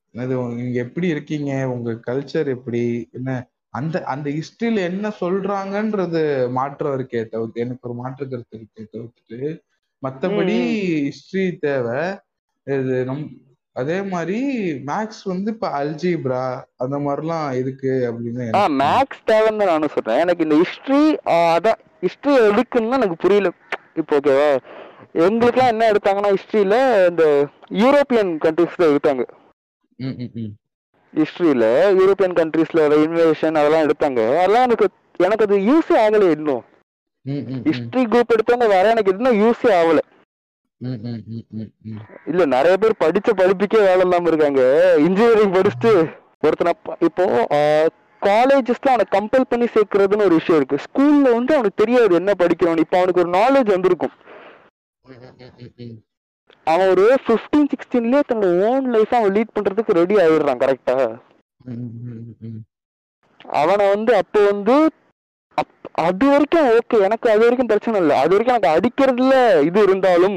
அது நீங்க எப்படி இருக்கீங்க உங்க கல்ச்சர் எப்படி என்ன அந்த அந்த ஹிஸ்டரியில என்ன சொல்றாங்கன்றது மாற்றம் இருக்கே தவிர்த்து எனக்கு ஒரு மாற்று கருத்து இருக்கே தவிர்த்துட்டு மத்தபடி ம், ஹிஸ்டரி தேவை இது நம் அதே மாதிரி மேக்ஸ் வந்து இப்ப அல்ஜீப்ரா அந்த மாதிரிலாம் இருக்கு அப்படின்னு ஆ எனக்கு தோணுது. மேக்ஸ் தேவைன்னு தான் நானும் சொல்றேன் எனக்கு இந்த ஹிஸ்ட்ரி அதான் ஹிஸ்ட்ரி எதுக்குன்னு தான் எனக்கு புரியல இப்போ ஓகேவா எங்களுக்குலாம் என்ன எடுத்தாங்கன்னா ஹிஸ்ட்ரியில இந்த யூரோப்பியன் கண்ட்ரிஸ் தான் எடுத்தாங்க ம், ம், ம். ஹிஸ்ட்ரியில யூரோப்பியன் கண்ட்ரீஸ்ல இன்வேஷன் அதெல்லாம் எடுத்தாங்க அதெல்லாம் எனக்கு எனக்கு அது யூஸே ஆகல இன்னும் ம், ம், ம். ஹிஸ்டரி குரூப் எடுத்தவங்க வேற எனக்கு இன்னும் யூஸே ஆகல ம், ம், ம், ம், ம். இல்ல நிறைய பேர் படிச்ச படிப்புக்கே வேலை இல்லாம இருக்காங்க இன்ஜினியரிங் படிச்சுட்டு ஒருத்தனை ப- இப்போ காலேஜஸ்ல அவனை கம்பல் பண்ணி சேர்க்கறதுன்னு ஒரு விஷயம் இருக்கு ஸ்கூல்ல வந்து அவனுக்கு தெரியாது என்ன படிக்கிறான் இப்போ அவனுக்கு ஒரு நாலேஜ் வந்திருக்கும் ம், ம், ம், ம். அவன் ஒரு ஃபிஃப்டீன் சிக்ஸ்டீன்லயே தன்னோட ஓன் லைஃப் அவன் லீட் பண்றதுக்கு ரெடி ஆயிடுறான் கரெக்டா ம், ம், ம், ம். அவனை வந்து அப்போ வந்து அப்- அது வரைக்கும் ஓகே எனக்கு அது வரைக்கும் பிரச்சனை இல்லை அது வரைக்கும் எனக்கு அடிக்கிறதுல இது இருந்தாலும்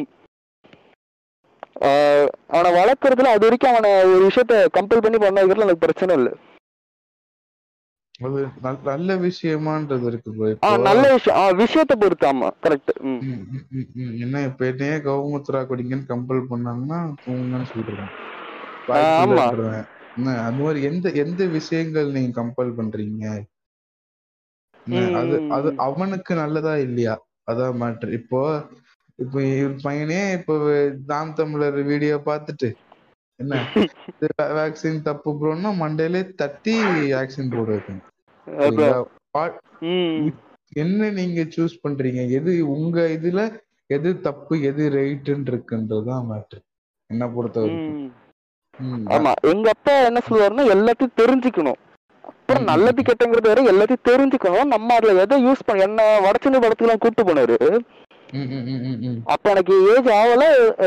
ஆஹ் அவனை வளர்க்கறதுல அது வரைக்கும் அவனை ஒரு விஷயத்த கம்பல் பண்ணி பண்ண வைக்கிறதுல எனக்கு பிரச்சனை இல்லை அது நல்- நல்ல விஷயமான்றது இருக்கு bro. ஆ இப்போ நல்ல விஷயம் ஆ விஷயத்தை பொறுத்து ஆமா கரெக்ட் ம் ம், ம், ம், ம். என்ன இப்ப என்னையே கவுமுத்ரா குடிங்கன்னு கம்பல் பண்ணாங்கன்னா தூங்குங்கன்னு சொல்லிடுவேன் ஆமா. வாய்ப்புலன்றேன் என்ன அது மாதிரி எந்த எந்த விஷயங்கள் நீங்க கம்பல் பண்றீங்க என்ன, ம், அது ம், அது ம். அவனுக்கு நல்லதா இல்லையா அதான் மேட்ரு இப்போ இப்போ இவர் பையனே இப்போ நாம் தமிழர் வீடியோ பார்த்துட்டு என்ன வேக்சின் தப்பு ப்ரோன்னா மண்டையிலே தட்டி வேக்சின் போட வைக்கணும் அதான். சரிங்களா? பா- ம் என்ன நீங்க சூஸ் பண்றீங்க எது உங்க இதுல எது தப்பு எது ரைட்டுன்னு இருக்குன்றதுதான் மேட்ரு என்ன பொறுத்த வரைக்கும் ம். ம், ஆமா எங்க அப்பா என்ன சொல்லுவாருன்னா எல்லாத்தையும் தெரிஞ்சுக்கணும் அப்புறம் ம், நல்லது ம். கெட்டங்கிறது வரை எல்லாத்தையும் தெரிஞ்சுக்கணும் நம்ம அதுல எதை யூஸ் பண்ண என்ன வடச்சென்னை படத்துக்குலாம் கூட்டு போனாரு ம், ம், ம், ம், ம். அப்ப எனக்கு ஏஜ் ஆகல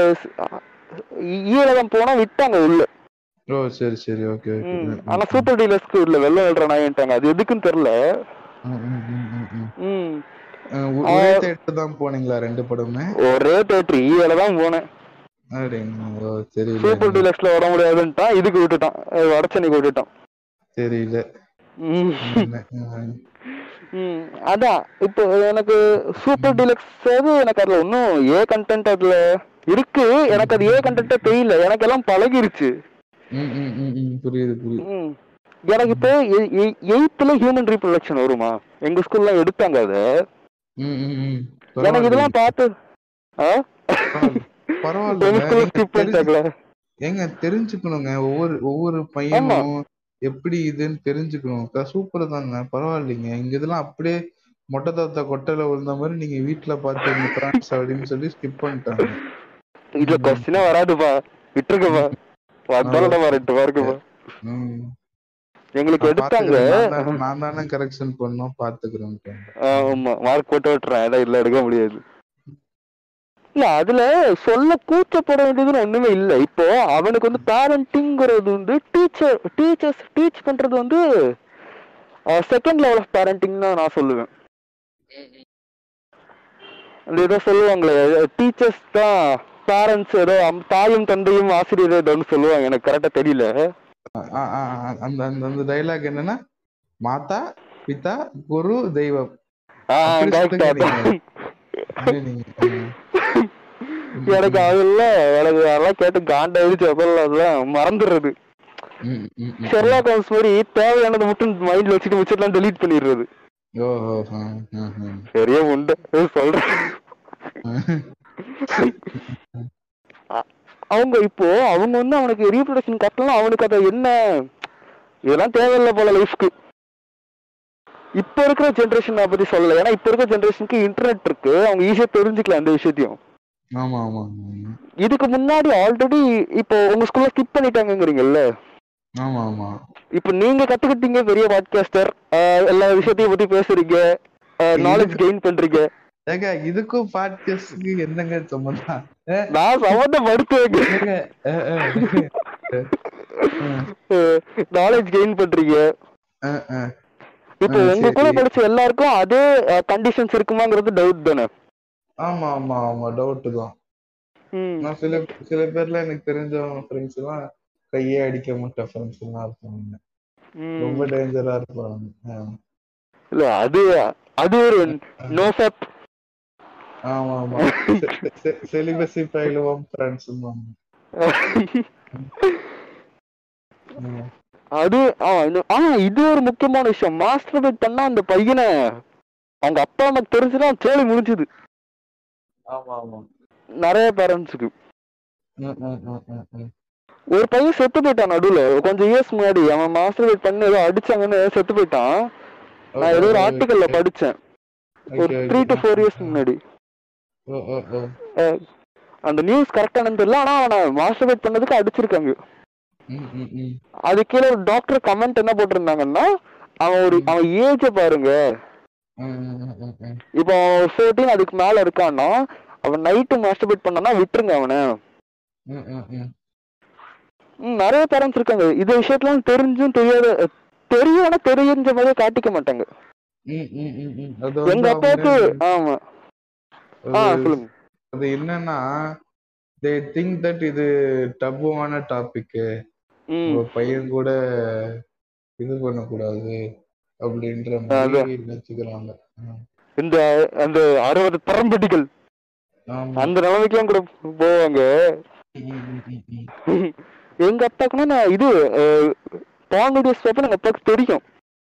ஈழகம் போனா விட்டாங்க உள்ள ஓ சரி சரி ஓகே ஓகே ம். ம், ஆனா ம், சூப்பர் டீலர்ஸ்க்கு உள்ள வெள்ளம் எழுற நாயிட்டாங்க அது எதுக்குன்னு தெரியல ம், ம், ம், ம், ம். ம் அஹ் ஒ- ஒரே தேட்டர் தான் போனீங்களா ரெண்டு படமே ஒரே தேட்டர் ஈழ தான் போனேன் அப்படிங்க. ஓ தெரியல சூப்பர் டீலக்ஸ்ல வர முடியாதுன்ட்டான் இதுக்கு விட்டுட்டான் அஹ் வடச்சென்னைக்கு விட்டுட்டான் தெரியல ம். என்ன, ம், ம். அதான் இப்போ எனக்கு சூப்பர் டீலக்ஸ் எனக்கு அதுல ஒன்றும் ஏ கண்டென்ட் அதுல இருக்கு எனக்கு அது ஏ கண்டென்ட்டே தெரியல எனக்கு எல்லாம் பழகிருச்சு ம், ம், ம், ம். புரியுது புரியுது ம். எனக்கு இப்போ எயித்துல ஹியூமன் ரீப்ரொடக்ஷன் வருமா எங்க ஸ்கூல்ல எடுத்தாங்க அதை ம், ம், ம். எனக்கு பரவாயில்ல. இதெல்லாம் பார்த்து ஆ? பரவாயில்ல. எங்க ஸ்கூல்ல நீங்க ஸ்கிப் பண்ணிட்டாங்களே ஏங்க தெரிஞ்சுக்கணுங்க ஒவ்வொரு ஒவ்வொரு பையனும் எப்படி இதுன்னு தெரிஞ்சுக்கணும் சூப்பர் தாங்க பரவாயில்லைங்க இங்க இதெல்லாம் அப்படியே மொட்டை தாத்தா கொட்டையில விழுந்த மாதிரி நீங்க வீட்டுல பாத்துங்க பிரான்ஸ் அப்படின்னு சொல்லி ஸ்கிப் பண்ணிட்டாங்க இதுல கொஸ்டினே வராதுப்பா விட்டுருக்கப்பா வந்தாலும் ரெண்டு மார்க்குப்பா ம். எங்களுக்கு நான் எடுத்தாங்க பாத்துக்கிறேன். நான் தான்- நான் தானே கரெக்ஷன் பண்ணோம் பாத்துக்கிறேன் ஆமா மார்க் போட்டு விட்டுறேன் ஏன்னா இல்ல எடுக்க முடியாது இல்ல அதுல சொல்ல கூச்சப்பட வேண்டியதுன்னு ஒண்ணுமே இல்ல இப்போ அவனுக்கு வந்து பேரண்டிங்கிறது வந்து டீச்சர் டீச்சர்ஸ் டீச் பண்றது வந்து செகண்ட் லெவல் ஆஃப் பேரண்டிங் தான் நான் சொல்லுவேன் அந்த ஏதோ சொல்லுவாங்களே டீச்சர்ஸ் தான் பேரண்ட்ஸ் ஏதோ அம்- தாயும் தந்தையும் ஆசிரியர் ஏதோன்னு சொல்லுவாங்க எனக்கு கரெக்டா தெரியல ஆ, ஆ, ஆ, அந்த அந்த அந்த டைலாக் என்னன்னா மாதா பிதா குரு தெய்வம் ஆஹ் அப்படி கரெக்ட் சொல்லுங்க அதான் நீங்க. அது நீங்க ம். எனக்கு அதெல்லாம் எனக்கு அதெல்லாம் கேட்டு காண்டாயிடுச்சு அதெல்லாம் அதெல்லாம் மறந்துடுறது ம், ம், ம். ஷெர்லாக் ஹோம்ஸ் மாதிரி தேவையானது மட்டும் மைண்ட்ல வச்சுட்டு மிச்சத்தெல்லாம் டெலீட் பண்ணிடுறது ஓஹோ ஆ, ஆ, ஆ. பெரிய உண்டு ஏய், சொல்றேன் அ- அவங்க இப்போ அவங்க வந்து அவனுக்கு ரீப்ரொடக்ஷன் கட்டலாம் அவனுக்கு அதை என்ன இதெல்லாம் தேவையில்லை போல லைஃப்க்கு இப்ப இருக்கிற ஜென்ரேஷன் பத்தி சொல்லல ஏன்னா இப்ப இருக்கிற ஜென்ரேஷனுக்கு இன்டர்நெட் இருக்கு அவங்க ஈஸியா தெரிஞ்சுக்கலாம் அந்த விஷயத்தையும் ஆமா ஆமா ஆமா. இதுக்கு முன்னாடி ஆல்ரெடி இப்போ உங்க ஸ்கூல்ல ஸ்கிப் பண்ணிட்டாங்கங்கிறீங்கல்ல ஆமா ஆமா இப்போ நீங்க கத்துக்கிட்டீங்க பெரிய பாட்காஸ்டர் எல்லா விஷயத்தையும் பத்தி பேசுறீங்க நாலேஜ் கெயின் பண்றீங்க ஏங்க இதுக்கும் பாட்காஸ்டுக்கு என்னங்க சம்பந்தம் நான் சம்மந்தப்படுத்துவேங்க ஏங்க, அஹ், அஹ், நாலேஜ் கெயின் பண்றீங்க அஹ், அஹ். இப்போ ஆ, உங்க கூட சரி. படிச்ச எல்லாருக்கும் அதே கண்டிஷன்ஸ் இருக்குமாங்கிறது டவுட் தானே ஆமா ஆமா ஆமா டவுட் தான் ம். நான் சில சில பேர்ல எனக்கு தெரிஞ்சவங்க ஃப்ரெண்ட்ஸ் எல்லாம் கையே அடிக்க மாட்டேன் ஃப்ரெண்ட்ஸ் எல்லாம் இருப்பாங்க ம். ரொம்ப டேஞ்சரா இருப்பாங்க ஆ. இல்ல அது அது ஒரு நோ ஃபேப் ஆமா ஆமா செலிபஸி பயிலுவோம் ஃப்ரெண்ட்ஸ் அது ஆ இது- ஆ இது ஒரு முக்கியமான விஷயம் மாஸ்டர் பண்ணா அந்த பையனை அவங்க அப்பா அம்மா தெரிஞ்சுனா கேள்வி முடிஞ்சுது ஆமா ஆமா நிறைய பேரண்ட்ஸுக்கு ம், ம், ம், ம், ம். ஒரு பையன் செத்து போயிட்டான் நடுவுல கொஞ்சம் இயர்ஸ் முன்னாடி அவன் மாஸ்டர் பண்ணி ஏதோ அடிச்சாங்கன்னு செத்து போயிட்டான் நான் ஏதோ ஒரு ஆர்டிக்கல்ல படிச்சேன் ஒரு Okay, three to okay. Four years முன்னாடி ஓ, ஓ, ஓ. அஹ், அந்த நியூஸ் கரெக்டானு தெரியல ஆனா அவனை மாஸ்டர்பேட் பண்ணதுக்கு அடிச்சிருக்காங்க ம், ம், ம். அது கீழே ஒரு டாக்டர் கமெண்ட் என்ன போட்டிருந்தாங்கன்னா அவன் ஒரு அவன் ஏஜ பாருங்க ம், ம், ம், ம், ம். இப்போ ஃபோர்டீன் அதுக்கு மேல இருக்கான்னா அவன் நைட்டு மாஸ்டர்பேட் பண்ணானா விட்டுருங்க அவனை ம், ம், ம். ம், நிறைய பேரண்ட்ஸ் இருக்காங்க இது விஷயத்தெல்லாம் தெரிஞ்சும் தெரியாத தெரியும் ஆனா தெரிஞ்ச மாதிரி காட்டிக்க மாட்டாங்க ம், ம், ம், ம். அது வந்து எங்க அப்பாவுக்கு அவங்க- ஆமா ஆ அது- சொல்லுங்க அது என்னன்னா தே திங்க் தட் இது டபுவான டாபிக் ம் உங்க பையன் கூட இது பண்ணக்கூடாது அப்படின்ற மாதிரி நினைச்சுக்கிறாங்க ம். இந்த அந்த அறுபது பரம்படிகள் ஆமா அந்த நிலைமைக்கெல்லாம் கூட போவாங்க ம், ம், ம், ம். எங்க அப்பாக்குன்னா நான் இது பாங் வீடியோஸ் பார்ப்பேன் எங்க அப்பாவுக்கு தெரியும்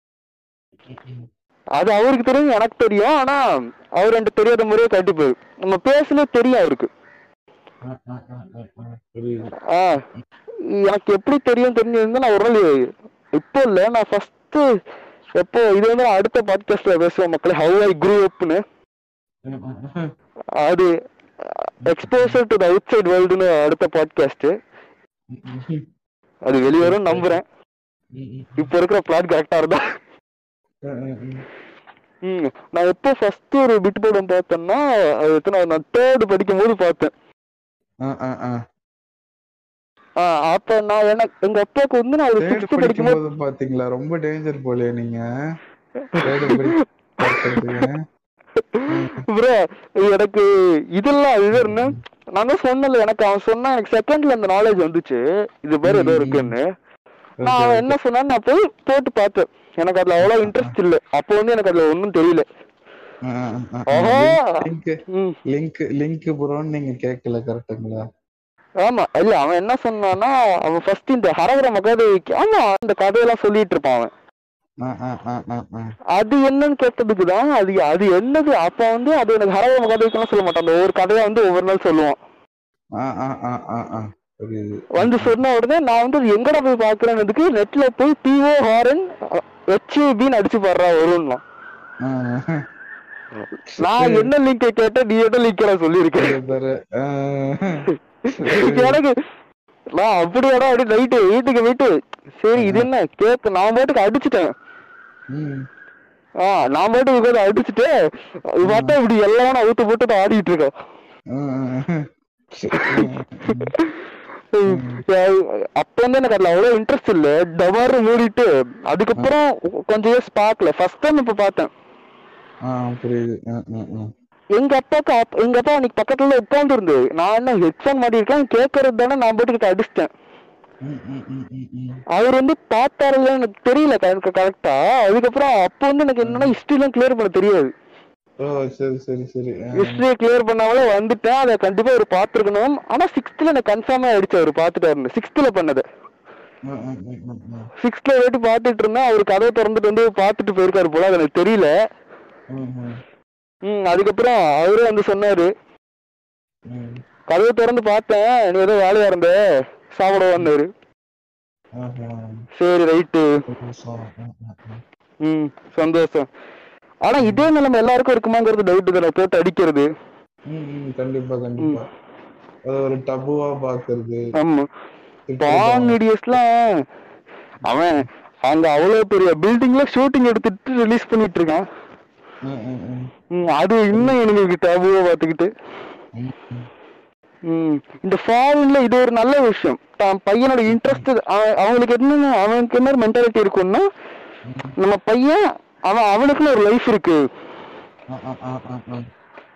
ம், அது அவருக்கு தெரியும் எனக்கு தெரியும் ஆனா அவர் என்கிட்ட தெரியாத முறையே காட்டிப்பாரு நம்ம பேசலே தெரியும் அவருக்கு ம், ம், ம், ம், ம். புரியுது ஆ எனக்கு எப்படி தெரியும் தெரிஞ்சிருந்தா நான் ஒரு நாள் இப்போ இல்ல நான் ஃபர்ஸ்ட் எப்போ இது வந்து நான் அடுத்த பாட்காஸ்ட்ல பேசுவேன் மக்களே ஹவ் ஐ குரூ அப்னு ம், ம், ம். அது exposure to the outside வேர்ல்டுன்னு அடுத்த பாட்காஸ்ட் ம், ம், அது வெளிவரும் நம்புறேன் ம், ம். இப்போ இருக்கிற பிளாட் கரெக்டா இருந்தா ம், ம், ம். ம் நான் எப்போ ஃபர்ஸ்ட் ஒரு பிட் படம் பார்த்தேன்னா அது எத்தனை நான் தேர்டு படிக்கும் போது பார்த்தேன் ஆ, ஆ, ஆ. ஆ, அப்ப நான் எனக்கு எங்க அப்பாவுக்கு வந்து நான் ஒரு தேர்ட் சிக்ஸ்த் படிக்கும் போது படிக்கும்போது பாத்தீங்களா ரொம்ப டேஞ்சர் போலயே நீங்க தேர்ட் படி பார்க்கறதுக்கு. ப்ரோ எனக்கு இதெல்லாம் இது என்ன நான் தான் சொன்னல எனக்கு அவன் சொன்னா எனக்கு செகண்ட்ல அந்த நாலேஜ் வந்துச்சு இது பேர் ஏதோ ம், ம். இருக்குன்னு Okay, நான் அவன் okay. என்ன சொன்னான்னு நான் போய் போட்டு பார்த்தேன் எனக்கு அதுல அவ்வளவு இன்ட்ரெஸ்ட் இல்ல அப்போ வந்து எனக்கு அதுல ஒன்றும் தெரியல ஆ, ஆ, ஆ, ஆ. ஆஹா. லிங்க் ம் லிங்க் லிங்க் ப்ரோன்னு நீங்க கேட்கல கரெக்ட்டுங்களா ஆமா இல்ல அவன் என்ன சொன்னான்னா அவன் ஃபர்ஸ்ட் இந்த ஹரஹர மகாதேவிக்கு ஆமா அந்த கதையெல்லாம் சொல்லிட்டு இருப்பான் அவன் ஆ, ஆ, ஆ, ஆ, ஆ. அது என்னன்னு கேட்டதுக்கு தான் அது அது என்னது அப்ப வந்து அது எனக்கு ஹரஹர மகாதேவிக்கெல்லாம் சொல்ல மாட்டான் அந்த ஒவ்வொரு கதையா வந்து ஒவ்வொரு நாள் சொல்லுவான் ஆ, ஆ, ஆ, ஆ, ஆ. புரியுது வந்து சொன்ன உடனே நான் வந்து அது எங்கடா போய் பாக்குறேன்னதுக்கு நெட்ல போய் பிஓ ஹாரன் ஹெச்ஏபின்னு அடிச்சு பாடுறா வரும்னா ஆ, ஆ. நான் என்ன லிங்க் கேட்டேன் நீ என்ன லிங்க் நான் சொல்லியிருக்கேன் இது பாரு. ஆ. எனக்கு நான் அப்படியாடா அப்படி நைட்டு வீட்டுக்கு போயிட்டு சரி இது என்ன கேட்க நான் பாட்டுக்கு அடிச்சுட்டேன் ம். ஆ நான் பாட்டுக்கு உட்காந்து அடிச்சுட்டு அது பார்த்தா இப்படி எல்லாம் அவுத்து போட்டு நான் ஆடிட்டு இருக்கேன் ஆ, ஆ, ஆ. அப்ப வந்து எனக்கு அதுல அவ்வளவு இன்ட்ரெஸ்ட் இல்ல டபாரு மூடிட்டு அதுக்கப்புறம் கொஞ்சம் இயர்ஸ் பார்க்கல ஃபர்ஸ்ட் டைம் இப்ப பார்த்தேன் ஆ, புரியுது ஆ, ஆ, ஆ. எங்க அப்பாக்கு அப்- எங்க அப்பா அன்னைக்கு பக்கத்துல உட்கார்ந்து இருந்து நான் என்ன ஹெட்ஃபோன் மாட்டி இருக்கேன் கேட்கறது தானே நான் போட்டுக்கிட்டு அடிச்சிட்டேன் ம், ம், ம், ம், ம். அவர் வந்து பார்த்தாருல எனக்கு தெரியல எனக்கு கரெக்டா அதுக்கப்புறம் அப்போ வந்து எனக்கு என்னன்னா ஹிஸ்டரிலாம் கிளியர் பண்ண தெரியாது ஓ சரி சரி சரி ஆ. ஹிஸ்டரியை கிளியர் பண்ணாமலே வந்துட்டேன் அதை கண்டிப்பா அவர் பார்த்துருக்கணும் ஆனா சிக்ஸ்த்ல எனக்கு கன்ஃபார்மா ஆயிடுச்சு அவர் பார்த்துட்டாருன்னு சிக்ஸ்த்ல பண்ணது ஆ, ஆ, ஆ, ஆ, ஆ. சிக்ஸ்த்ல போயிட்டு பார்த்துட்டு இருந்தேன் அவர் கதவை திறந்துட்டு வந்து பார்த்துட்டு போயிருக்காரு போல அது எனக்கு தெரியல ம், ம், ம் அதுக்கப்புறம் அவரே வந்து சொன்னாரு ம். கதவை திறந்து பார்த்தேன் நீ ஏதோ வேலையா இருந்த சாப்பிட வந்தாரு ஆஹா. சரி ரைட்டு சந்தோஷம். ஆ, ஆ, ஆ. ம் சந்தோஷம் ஆனா இதே நிலைமை எல்லாருக்கும் இருக்குமாங்கிறது டவுட் தானே போட்டு அடிக்கிறது ம், ம், கண்டிப்பா கண்டிப்பா அது ஒரு டபுவா பாக்குறது ஆமா திட்டுறது. பான் வீடியோஸ்லாம் அவன் அங்க அவ்வளவு பெரிய பில்டிங்ல ஷூட்டிங் எடுத்துட்டு ரிலீஸ் பண்ணிட்டு இருக்கான் ம், ம், ம். ம், அது இன்னும் எனக்கு டேபுவா பார்த்துக்கிட்டு ம், ம். ம், இந்த ஃபாரின்ல இது ஒரு நல்ல விஷயம் தான் பையனோட இன்ட்ரெஸ்ட் அவங்களுக்கு என்ன அவனுக்கு என்ன மென்டாலிட்டி இருக்கும்னா நம்ம பையன் அவன் அவனுக்குன்னு ஒரு லைஃப் இருக்கு ஆ, ஆ, ஆ, ஆ, ஆ.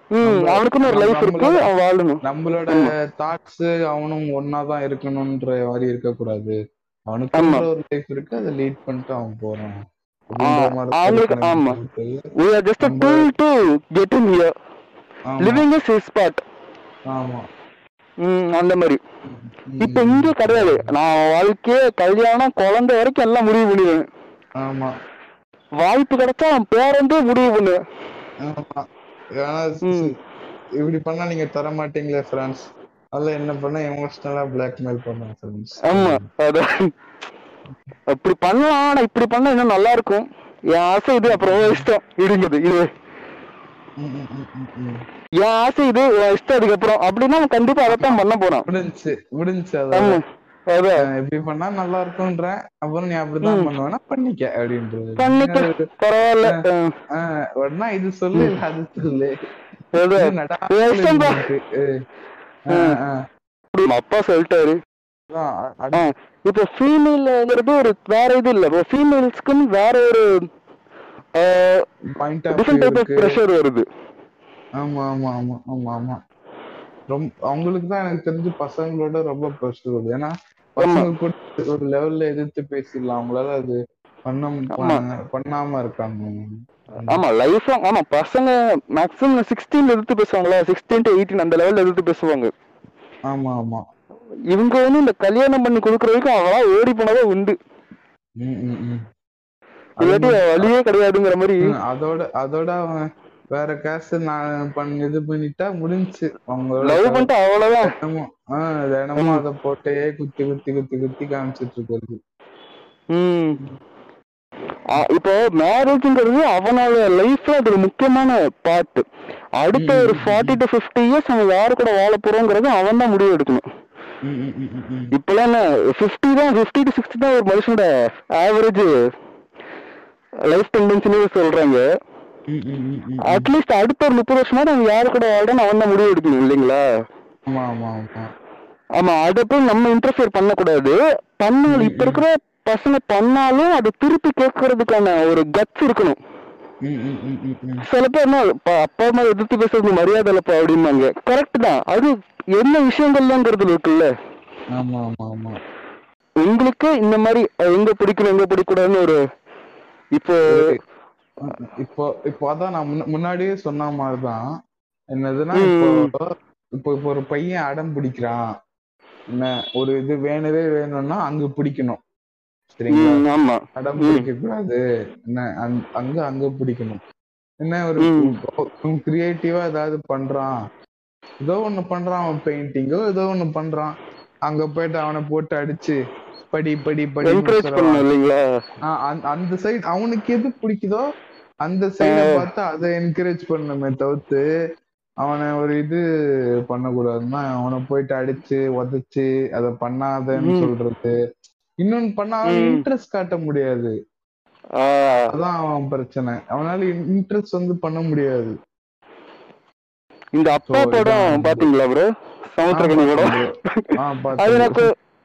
ம் நம்ம- அவனுக்குன்னு ஒரு லைஃப் இருக்கு நம்மளோட- அவன் வாழணும் நம்மளோட தாட்ஸ் அவனும் ஒன்னாதான் இருக்கணும்ன்ற மாதிரி இருக்கக்கூடாது அவனுக்கு ஒரு லைஃப் இருக்கு அதை லீட் பண்ணிட்டு அவன் போறான் அப்படின்ற ஆ, மாதிரி அவங்களுக்கு- இருக்கணும் ஆமா. இருக்கு. we are just a நம்ம- tool to get in here ஆமா, living is his part ஆமா ம் அந்த மாதிரி ம், இப்ப இங்க கிடையாது நான் வாழ்க்கையே கல்யாணம் குழந்தை வரைக்கும் எல்லாம் முடிவு பண்ணிடுவேன் ஆமா வாய்ப்பு கிடைச்சா அவன் பேரண்டே முடிவு பண்ணுவேன் ஆமா ஏன்னா ம். இப்படி பண்ணா நீங்க தர மாட்டீங்களே ஃப்ரெண்ட்ஸ் அதெல்லாம் என்ன பண்ண எமோஷனலா பிளாக்மெயில் பண்ண ஃப்ரெண்ட்ஸ் ஆமா அதான் அப்படி பண்ணலாம் ஆனா இப்படி பண்ணா இன்னும் நல்லா இருக்கும் என் ஆசை இது அப்புறம் உன் இஷ்டம் இடுங்குது இது என் ஆசை இது உன் இஷ்டம் அதுக்கப்புறம் அப்படின்னா அவன் கண்டிப்பா அதைத்தான் பண்ண போறான் முடிஞ்சு முடிஞ்சு ஆமா அதான் அதான் அஹ் இப்படி பண்ணா நல்லா இருக்கும்ன்றேன் அப்புறம் நீ அப்படிதான் பண்ணுவேனா பண்ணிக்க அப்படின்றது பண்ணிக்க பரவாயில்ல அஹ், ஆஹ் உடனே இது சொல்லு இல்ல அது சொல்லு அதான். இது நடா- உன் இஷ்டம்பா. அஹ் ஆஹ் ஆஹ் அப்படி உங்க அப்பா சொல்லிட்டாரு அதான் அ- ஆ, அடி- இப்போ ஃபீமேல்ங்கிறது ஒரு வேற இது இல்ல இப்போ ஃபீமேல்ஸ்க்குன்னு வேற ஒரு point of different view type of இருக்கு ப்ரெஷர் வருது ஆமா ஆமா ஆமா ஆமா ஆமா ரொம்ப அவங்களுக்கு தான் எனக்கு தெரிஞ்சு பசங்களோட ரொம்ப ப்ரெஷர் வருது ஏன்னா பசங்க கூட ஒரு லெவல்ல எதிர்த்து பேசிடலாம் அவங்களால அது பண்ண ஆமா. பண்ணாம இருக்காங்க ஆமா லைஃப் ஆமா பசங்க மேக்ஸிமம் சிக்ஸ்டீன் எதிர்த்து பேசுவாங்களா சிக்ஸ்டீன் டு எயிட்டீன் அந்த லெவல்ல எதிர்த்து பேசுவாங்க ஆமா ஆமா இவங்க வந்து இந்த கல்யாணம் பண்ணி கொடுக்குற வரைக்கும் அவளா ஓடி போனதான் உண்டு ம், ம், ம். இல்லாட்டி வழியே கிடையாதுங்கிற மாதிரி ம், அதோட அதோட அவன் வேற காசு நான் பண்ண இது பண்ணிட்டா முடிஞ்சுச்சு அவங்களோட லவ் பண்ணிட்டு அவ்வளவுதான் தினமும் ஆஹ் தினமும் அதை போட்டே குத்தி குத்தி குத்தி குத்தி காமிச்சிட்டு இருக்கிறது ம் ஆ, இப்போ மேரேஜ்ங்கிறது அவனோட லைஃப்ல அது ஒரு முக்கியமான பார்ட் அடுத்த ஒரு ஃபார்ட்டி டு ஃபிஃப்டி இயர்ஸ் அவன் யாரு கூட வாழ போறோங்கிறது அவன் தான் முடிவு எடுக்கணும் ம், ம், ம், ம், ம். இப்பெல்லாம் என்ன ஃபிஃப்டி தான் ஃபிஃப்டி டு சிக்ஸ்டி தான் ஒரு மனுஷனோட ஆவரேஜ் லைஃப் டெண்டன்சினே சொல்றாங்க ம், ம், ம், ம். அட்லீஸ்ட் அடுத்த ஒரு முப்பது வருஷமா அவன் யாரு கூட வாழ்றோன்னு அவன் தான் முடிவு எடுக்கணும் இல்லைங்களா ஆமா ஆமா ஆமா ஆமா அதை போய் நம்ம இன்டர்ஃபியர் பண்ணக்கூடாது பண்ணாலும் இப்ப இருக்கிற பசங்க பண்ணாலும் அது திருப்பி கேட்கறதுக்கான ஒரு கட்ஸ் இருக்கணும் ம், ம், ம், ம், ம். சில பேர் என்ன "அப்பா, அப்பா அம்மா எதிர்த்து பேசுறது மரியாதை இல்லப்பா அப்படிம்பாங்க கரெக்ட் தான் அது என்ன விஷயங்கள்லாங்கிறது இருக்குல்ல ஆமா ஆமா ஆமா உங்களுக்கு இந்த மாதிரி அஹ், எங்க பிடிக்கணும் எங்க பிடிக்கூடாதுன்னு ஒரு இப்போ இப்போ இப்போ அதான் நான் முன்ன- முன்னாடியே சொன்ன மாதிரிதான் என்னதுன்னா ம். இப்போ இப்போ இப்போ ஒரு பையன் அடம் பிடிக்கிறான் என்ன ஒரு இது வேணவே வேணும்னா அங்க பிடிக்கணும் சரிங்களா ம், ஆமா அடம் ம். பிடிக்க கூடாது என்ன அங்க- அங்க அங்க பிடிக்கணும் என்ன ஒரு ம். கிரியேட்டிவா ஏதாவது பண்றான் ஏதோ ஒண்ணு பண்றான் அவன் பெயிண்டிங்கோ ஏதோ ஒண்ணு பண்றான் அங்க போயிட்டு அவனை போட்டு அடிச்சு படி படி படி என்கரேஜ் பண்ணணும் இல்லைங்களா அந்த சைடு அவனுக்கு எது பிடிக்குதோ அந்த சைட பார்த்து அதை என்கரேஜ் பண்ணணுமே தவிர்த்து அவனை ஒரு இது பண்ணக்கூடாதுன்னா அவனை போயிட்டு அடிச்சு உதைச்சு அதை பண்ணாதன்னு ம். சொல்றது இன்னொன்னு பண்ணா அவன் ம். இன்ட்ரெஸ்ட் காட்ட முடியாது ஆஹ், அதான் அவன் பிரச்சனை அவனால இன்ட்ரெஸ்ட் வந்து பண்ண முடியாது இந்த அப்பா So, படம் இதான் பாத்தீங்களா ப்ரோ சமுத்திரகனி படம் ஆ அது பாத்து எனக்கு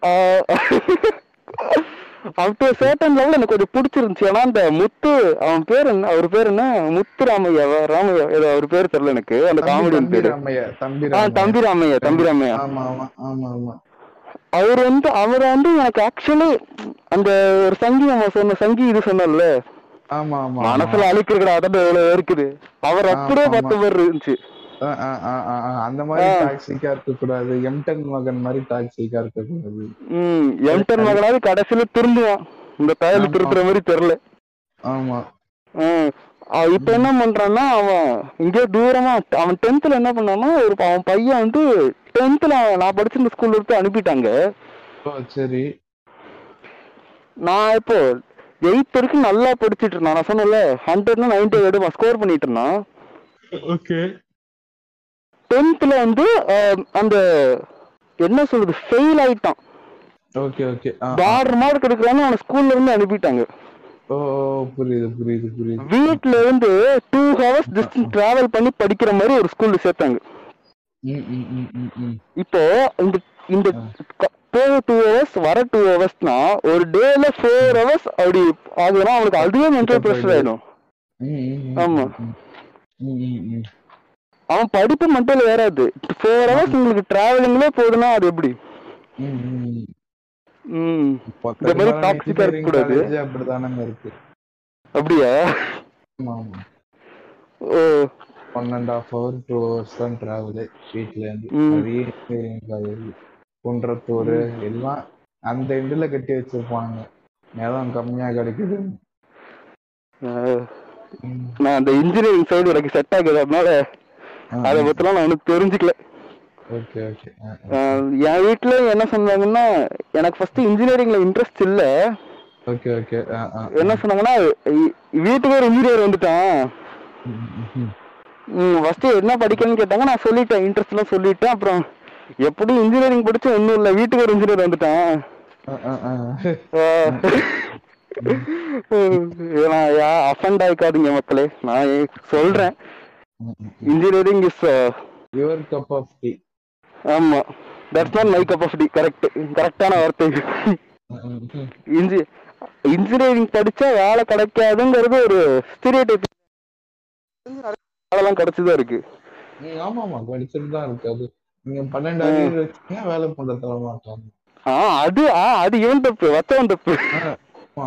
அப்போ சேட்டன் லெவல் எனக்கு கொஞ்சம் பிடிச்சிருந்துச்சு ஏன்னா அந்த முத்து அவன் பேர் என்ன அவர் பேர் என்ன முத்து ராமையாவா ராமையா ஏதோ அவர் பேர் தெரியல எனக்கு அந்த காமெடியன் தம்பி பேரு ராமையா தம்பி ஆ ராமையா தம்பி ராமையா தம்பி ராமையா ஆமா ஆமா ஆமா ஆமா அவர் வந்து அவர் வந்து எனக்கு ஆக்சுவலி அந்த ஒரு சங்கி நம்ம சொன்ன சங்கி இது சொன்னல ஆமா ஆமா மனசுல அழிக்கிறா அதான் எவ்வளவு இருக்குது அவர் அப்படியே ஆமா. பார்த்த மாதிரி இருந்துச்சு ஆ, ஆ, ஆ, ஆ, ஆ. அந்த மாதிரி ஆ. டாக்ஸிக்கா இருக்க கூடாது எம்டன் மகன் மாதிரி டாக்ஸிக்கா இருக்க கூடாது ம் எம்டன் மகனாவது கடைசியில திருந்துவான் இந்த பயலு ஆமா. திருத்துற மாதிரி தெரியல ஆமா ம். அவன் இப்ப என்ன பண்றான்னா அவன் இங்கே தூரமா அவன் டென்த்ல என்ன பண்ணான்னா ஒரு அவன் பையன் வந்து டென்த்ல நான் படிச்சிருந்த ஸ்கூல்ல இருந்து அனுப்பிட்டாங்க ஓ சரி நான் இப்போ எயித் வரைக்கும் நல்லா படிச்சிட்டு இருந்தான் நான் சொன்னேன்ல ஹண்ட்ரட்ல நைன்டி எடுப்பான் ஸ்கோர் பண்ணிட்டு இருந்தான் ஓகே டென்த்ல வந்து அஹ், அந்த என்ன சொல்றது ஃபெயில் ஆயிட்டான் ஓகே ஓகே பார்டர் மார்க் எடுக்கலான்னு அவனை ஸ்கூல்ல இருந்து அனுப்பிட்டாங்க ஓ ஓ, புரியுது புரியுது புரியுது வீட்ல இருந்து டூ ஹவர்ஸ் டிஸ்டன்ஸ் டிராவல் பண்ணி படிக்கிற மாதிரி ஒரு ஸ்கூல்ல சேர்த்தாங்க ம் ம் ம் ம் ம் இப்போ இந்த இந்த போக டூ ஹவர்ஸ் வர டூ ஹவர்ஸ்னா ஒரு டேல ஃபோர் ஹவர்ஸ் அப்படி ஆகுதுன்னா அவனுக்கு அதுவே மென்டல் ப்ரெஷர் ஆயிடும் ம், ம், ம், ஆமா. ம், ம், ம், ம். அவன் படிப்பு மட்டும் ஏறாது ஃபோர் ஹவர்ஸ் உங்களுக்கு டிராவலிங்லே போகுதுன்னா அது எப்படி ம், ம். ம் இப்போ இந்த மாதிரி பெரும்பாலான toxic ஆ engineering இருக்கக்கூடாது. college அப்படிதானங்க இருக்கு அப்படியா ஆமா ஆமா ஓ one and half hour two hours தான் டிராவல் வீட்ல இருந்து ம். நிறைய engineering college குன்றத்தூர் எல்லாம் அந்த எண்டுல கட்டி வச்சிருப்பாங்க நேரம் கம்மியா கிடைக்குது அஹ், நான் அந்த இன்ஜினியரிங் சைடு எனக்கு செட் ஆகுது அதனால அதை பத்திலாம் நான் ஒன்றும் தெரிஞ்சுக்கல ஓகே ஓகே அஹ், என் வீட்டுல என்ன சொன்னாங்கன்னா எனக்கு ஃபர்ஸ்ட் இன்ஜினியரிங்ல இன்ட்ரெஸ்ட் இல்ல ஓகே ஓகே என்ன சொன்னாங்கன்னா இ- வீட்டுக்கு ஒரு இன்ஜினியர் வந்துட்டான் ஃபர்ஸ்ட் என்ன படிக்கணும்னு கேட்டாங்க நான் சொல்லிட்டேன் இன்ட்ரெஸ்ட் எல்லாம் சொல்லிட்டேன் அப்புறம் எப்படி இன்ஜினியரிங் படிச்சு ஒன்றும் இல்லை வீட்டுக்கு ஒரு இன்ஜினியர் வந்துட்டான் அஃபண்ட் ஆயிக்காதீங்க மக்களே நான் சொல்றேன் engineering is your cup of tea ஆமா that's not my cup of tea correct கரெக்டான வார்த்தை இன்ஜி இன்ஜினியரிங் படிச்சா வேலை கிடைக்காதுங்கிறது ஒரு ஸ்டீரியோடைப் வேலைலாம் கிடைச்சுதான் இருக்கு ஆமா ஆமா படிச்சுட்டு தான் இருக்கு அது நீங்க பன்னெண்டு அறிவு வச்சீங்கன்னா வேலை பண்ற தர மாட்டாங்க ஆ அது ஆ அது இவன் தப்பு வச்சவன் தப்பு ஆமா.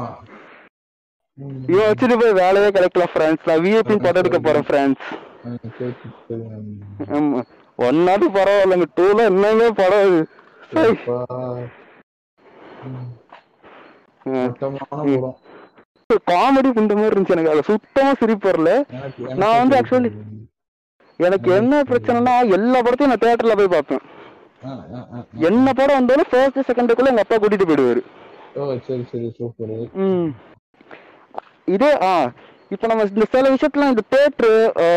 ம். இவன் வச்சுட்டு போய் வேலையே கிடைக்கல ஃப்ரெண்ட்ஸ் நான் விஐபி படம் எடுக்க போறேன் ஃப்ரெண்ட்ஸ் ம், கேக்கு, கேக்கு. ஆமா ஒன் நாட்டு பரவாயில்லைங்க டூல என்னமே படம் இது சை. அப்பா. ம், ம். மொத்தமான படம் காமெடி பண்ற மாதிரி இருந்துச்சு எனக்கு அதுல சுத்தமா சிரிப்பு வரல எனக்கு நான் வந்து எனக்கு actually- எனக்கு என்ன பிரச்சனைனா எல்லா படத்தையும் நான் தியேட்டர்ல போய் பார்ப்பேன் ஆ, ஆ, ஆ, ஆ. என்ன படம் வந்தாலும் ஃபர்ஸ்ட் செகண்டுக்குள்ள எங்க அப்பா கூட்டிட்டு போயிடுவாரு ஓ சரி சரி சூப்பர் ம். இதே ஆ இப்போ நம்ம இந்த சில விஷயத்துல இந்த தேட்ரு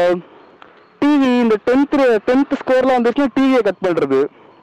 டிவி இந்த டென்த் டென்த் ஸ்கோர்லாம் வந்துச்சுன்னா டிவியை கட் பண்றது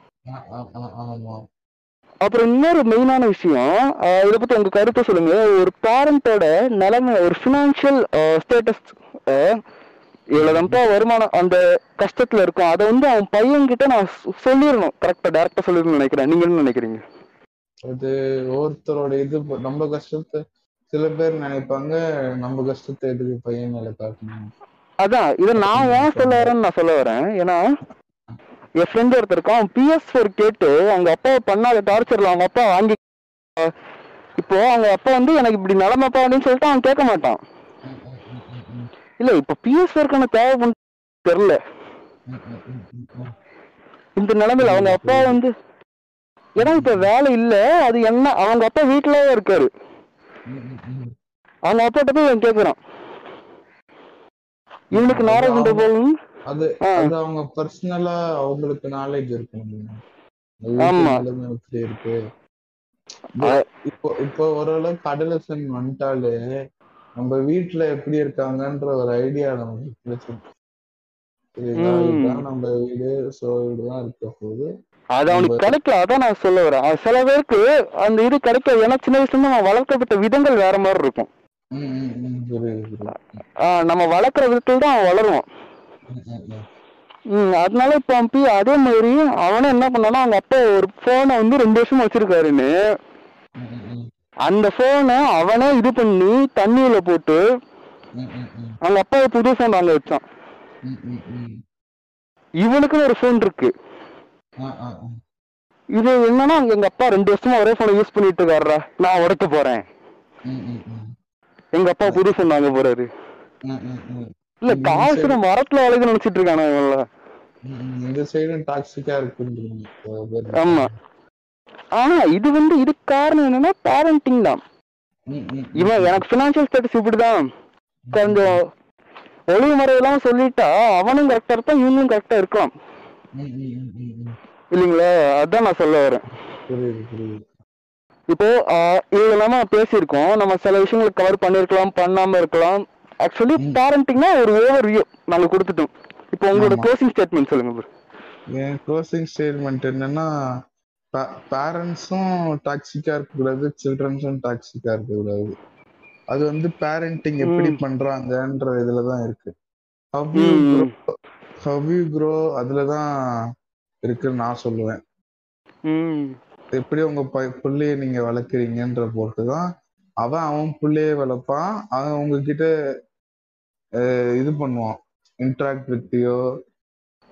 ஆமா அப்புறம் இன்னொரு மெயினான விஷயம் ஆஹ் இதை பத்தி உங்க கருத்தை சொல்லுங்க ஒரு பேரண்டோட நிலைமை ஒரு ஃபினான்ஷியல் ஸ்டேட்டஸ் இவ்வளவுதான்ப்பா வருமானம் அந்த கஷ்டத்துல இருக்கும் அதை வந்து அவன் பையன் கிட்ட நான் சொ- சொல்லிடணும் கரெக்டா டேரக்டா சொல்லிடணும்னு நினைக்கிறேன் நீங்க என்ன நினைக்கிறீங்க அது ஒவ்வொருத்தரோட இது ப- நம்ம கஷ்டத்தை சில பேர் நினைப்பாங்க நம்ம கஷ்டத்தை எதுக்கு பையன் மேல காட்டணும் அதான் இதை நான் ஏன் சொல்ல வரேன்னு நான் சொல்ல வரேன் ஏன்னா என் ஃப்ரெண்ட் ஒருத்தர் இருக்கான் அவன் பிஎஸ் ஃபோர் கேட்டு அவங்க அப்பா பண்ணாத டார்ச்சர்ல அவங்க அப்பா வாங்கி அஹ் இப்போ அவங்க அப்பா வந்து எனக்கு இப்படி நிலமப்பா அப்படின்னு சொல்லிட்டு அவன் கேட்க மாட்டான் ம், ம், ம், ம், ம். இல்ல இப்ப பிஎஸ் ஃபோருக்கான தேவை பண்ண தெரியல ம், ம், ம், ம், ம். இந்த நிலைமையில அவங்க அப்பா வந்து ஏன்னா இப்ப வேலை இல்ல அது என்ன அவங்க அப்பா வீட்டுலயே இருக்காரு ம், ம், ம். அவங்க அப்பாட்ட போய் இவன் கேக்குறான் இவனுக்கு அது நாரே கொண்டு அவங்க- போகணும் அது ஆ. அது அவங்க பர்சனலா அவங்களுக்கு நாலேஜ் இருக்கணும் இந்த ஆமா. வீட்டு நிலைமை எப்படி இருக்கு அ- இப்போ இப்போ ஓரளவுக்கு அடலசன் வந்துட்டாலே நம்ம வீட்டுல எப்படி இருக்காங்கன்ற ஒரு ஐடியா நமக்கு கிடைச்சிடும் சரிங்களா ம். இதுதான் நம்ம வீடு சோ இப்படிதான் இருக்க போகுது அது அவனுக்கு கிடைக்கல அதான் நான் சொல்ல வரேன் அது சில பேருக்கு அந்த இது கிடைக்காது ஏன்னா சின்ன வயசுல இருந்து நம்ம வளர்க்கப்பட்ட விதங்கள் வேற மாதிரி இருக்கும் ம், ம், ம், புரியுது புரியுது ஆஹ் நம்ம வளர்க்குற விதத்துல தான் அவன் வளருவான் ம், ம், ம். ம் அதனால இப்போ அவன் போய் அதே மாதிரி அவனும் என்ன பண்ணானா அவங்க அப்பா ஒரு போனை வந்து ரெண்டு வருஷம் வச்சிருக்காருன்னு ம், ம், ம். அந்த போனை அவனே இது பண்ணி தண்ணியில போட்டு ம், ம், ம். அவங்க அப்பாவை புது ஃபோன் வாங்க வச்சான் ம், ம், ம். இவனுக்குன்னு ஒரு ஃபோன் இருக்கு ஆ, ஆ, ஆ. இது என்னன்னா எங்க அப்பா ரெண்டு வருஷமா ஒரே போனை யூஸ் பண்ணிட்டு இருக்காருடா நான் உடைக்க போறேன் ம், ம், ம். எங்க அப்பா புது ஃபோன் வாங்க போறாரு ம், ம், ம். இல்ல இந்த காசு side- மரத்துல வளையுது நினைச்சிட்டு இருக்கானு இவன்லாம் ம், ம். இந்த சைடும் டாக்ஸிக்கா இருக்குன்றீங்க சில பேர். ஆமா ஆனா இது வந்து இதுக்கு காரணம் என்னன்னா பேரண்டிங் தான் ம், ம், ம். இவன் எனக்கு ஃபினான்ஷியல் ஸ்டேட்டஸ் இப்படிதான் கொஞ்சம் ஒளிவு மறைவெல்லாம் சொல்லிட்டா அவனும் கரெக்டா இருப்பான் இவனும் கரெக்டா இருக்கலாம் ம், ம், ம், ம், ம். இல்லைங்களா அதான் நான் சொல்ல வரேன் புரியுது புரியுது இப்போ ஆஹ், இது இல்லாம பேசியிருக்கோம் நம்ம சில விஷயங்களை கவர் பண்ணிருக்கலாம் பண்ணாம இருக்கலாம் ஆக்சுவலி ம். பேரண்டிங்னா ஒரு ஓவர் வியூ நாங்க கொடுத்துட்டோம் இப்போ உங்களோட ஆமா. க்ளோசிங் ஸ்டேட்மெண்ட் சொல்லுங்க bro. என் க்ளோசிங் ஸ்டேட்மெண்ட் என்னன்னா பேரண்ட்ஸும் டாக்ஸிக்கா இருக்கக்கூடாது சில்ட்ரன்ஸும் டாக்ஸிக்கா இருக்கக்கூடாது அது வந்து பேரண்டிங் எப்படி ம். பண்றாங்கன்ற இதுலதான் இருக்கு ஹவ் யூ ம். ஹவ் யூ க்ரோ அதுலதான் இருக்குன்னு நான் சொல்லுவேன் ம் எப்படி உங்க பை- புள்ளைய நீங்க வளர்க்குறீங்கன்ற பொறுத்து தான் அவன் அவன் புள்ளைய வளர்ப்பான் அவன் உங்ககிட்ட அஹ், இது பண்ணுவான் இன்ட்ராக்ட் வித்தியோ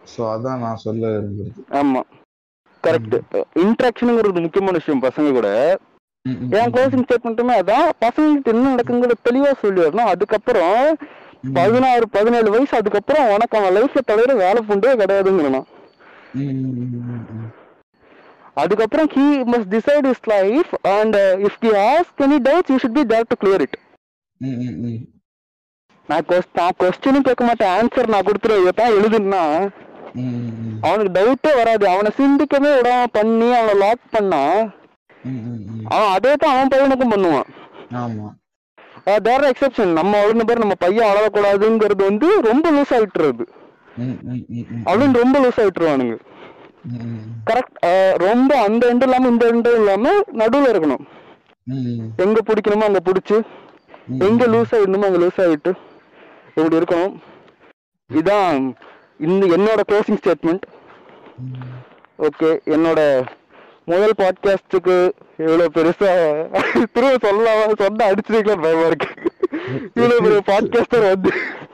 சோ அதான் நான் சொல்ல விரும்புறது ஆமா கரெக்ட் இன்ட்ராக்ஷனுங்கிறது முக்கியமான விஷயம் பசங்க கூட ம், ம், என் ம், க்ளோசிங் ஸ்டேட்மெண்ட்டுமே அதான் பசங்களுக்கு என்ன நடக்குங்கிறத தெளிவா சொல்லிடணும் அதுக்கப்புறம் ம், பதினாறு பதினேழு வயசு அதுக்கப்புறம் உனக்கு அவன் லைஃப்ல தவிர வேலை புண்டே கிடையாதுங்கிறனா ம், ம், ம், ம். அதுக்கப்புறம் he must decide is life and if the ask any doubts you should be there to clear it ம், ம், ம். நான் கொஸ்- நான் கொஸ்டினும் கேட்க மாட்டேன் ஆன்சர் நான் கொடுத்துருவேன் இதான் எழுதுனா ம், ம், ம். அவனுக்கு டவுட்டே வராது அவனை சிந்திக்கவே விடாம பண்ணி அவனை லாக் பண்ணா ம், ம், ம். அவன் அதே தான் அவன் பையனுக்கும் பண்ணுவான் ஆமா தேர் எக்ஸெப்ஷன் நம்ம வளர்ந்த பேர் நம்ம பையன் வளரக்கூடாதுங்கிறது வந்து ரொம்ப லூஸ் ஆயிட்டுறது ம், ம், ம், ம். அப்படின்னு ரொம்ப லூஸ் ஆயிட்டுருவானுங்க ம், ம், கரெக்ட் ரொம்ப அந்த எண்டு இல்லாம இந்த எண்டு இல்லாம நடுவுல இருக்கணும் ம், எங்க பிடிக்கணுமோ அங்க பிடிச்சு ம். எங்க லூஸ் ஆயிடணுமோ அங்க லூஸ் ஆயிட்டு இப்படி இருக்கணும் இதான் இந்த என்னோட க்ளோசிங் ஸ்டேட்மெண்ட் ஓகே என்னோட முதல் பாட்காஸ்டுக்கு இவ்வளவு பெருசா திரும்ப சொல்லலாமா சொன்ன அடிச்சிருக்கலாம் பயமா இருக்கு இவ்வளவு பெரிய பாட்காஸ்டர் வந்து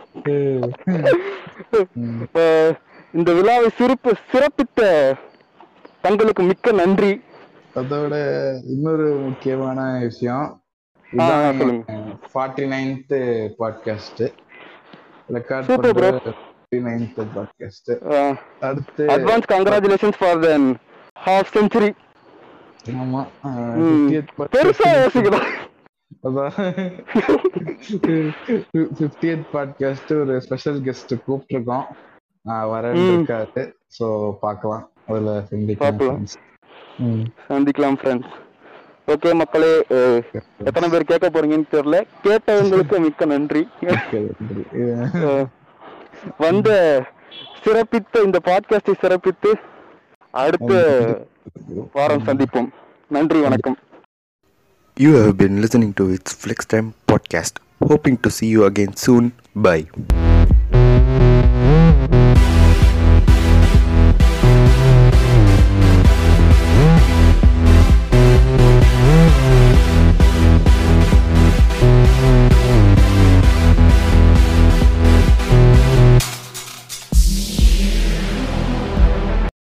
ம். அஹ், இந்த விழாவை சிறப்பு சிறப்பித்த தங்களுக்கு மிக்க நன்றி அதோட இன்னொரு முக்கியமான விஷயம் ஆ, சொல்லுங்க. Forty ninth podcast record Super, bro. பண்ற ஃபார்ட்டி நைன்த் பாட்காஸ்ட் அடுத்து advance congratulations for then half century ஆமா ம். 50th podcast. பெருசா யோசிக்கலாம் அதான் ஃபிஃப்டியத் பாட்காஸ்ட் ஒரு ஸ்பெஷல் கெஸ்ட் கூப்பிட்டுருக்கோம் வரேன் ம். இருக்காரு சோ பார்க்கலாம் அதுல சந்திக்கலாம் பார்க்கலாம். friends. ம். சந்திக்கலாம் ஃப்ரெண்ட்ஸ் ஓகே மக்களே அஹ், எத்தனை பேர் கேட்க போறீங்கன்னு தெரியல கேட்டவங்களுக்கு மிக்க நன்றி Okay, நன்றி. அஹ், வந்த சிறப்பித்த இந்த பாட்காஸ்டை சிறப்பித்து அடுத்த வாரம் சந்திப்போம் நன்றி வணக்கம் You have been listening to its Flex Time podcast. Hoping to see you again soon. Bye.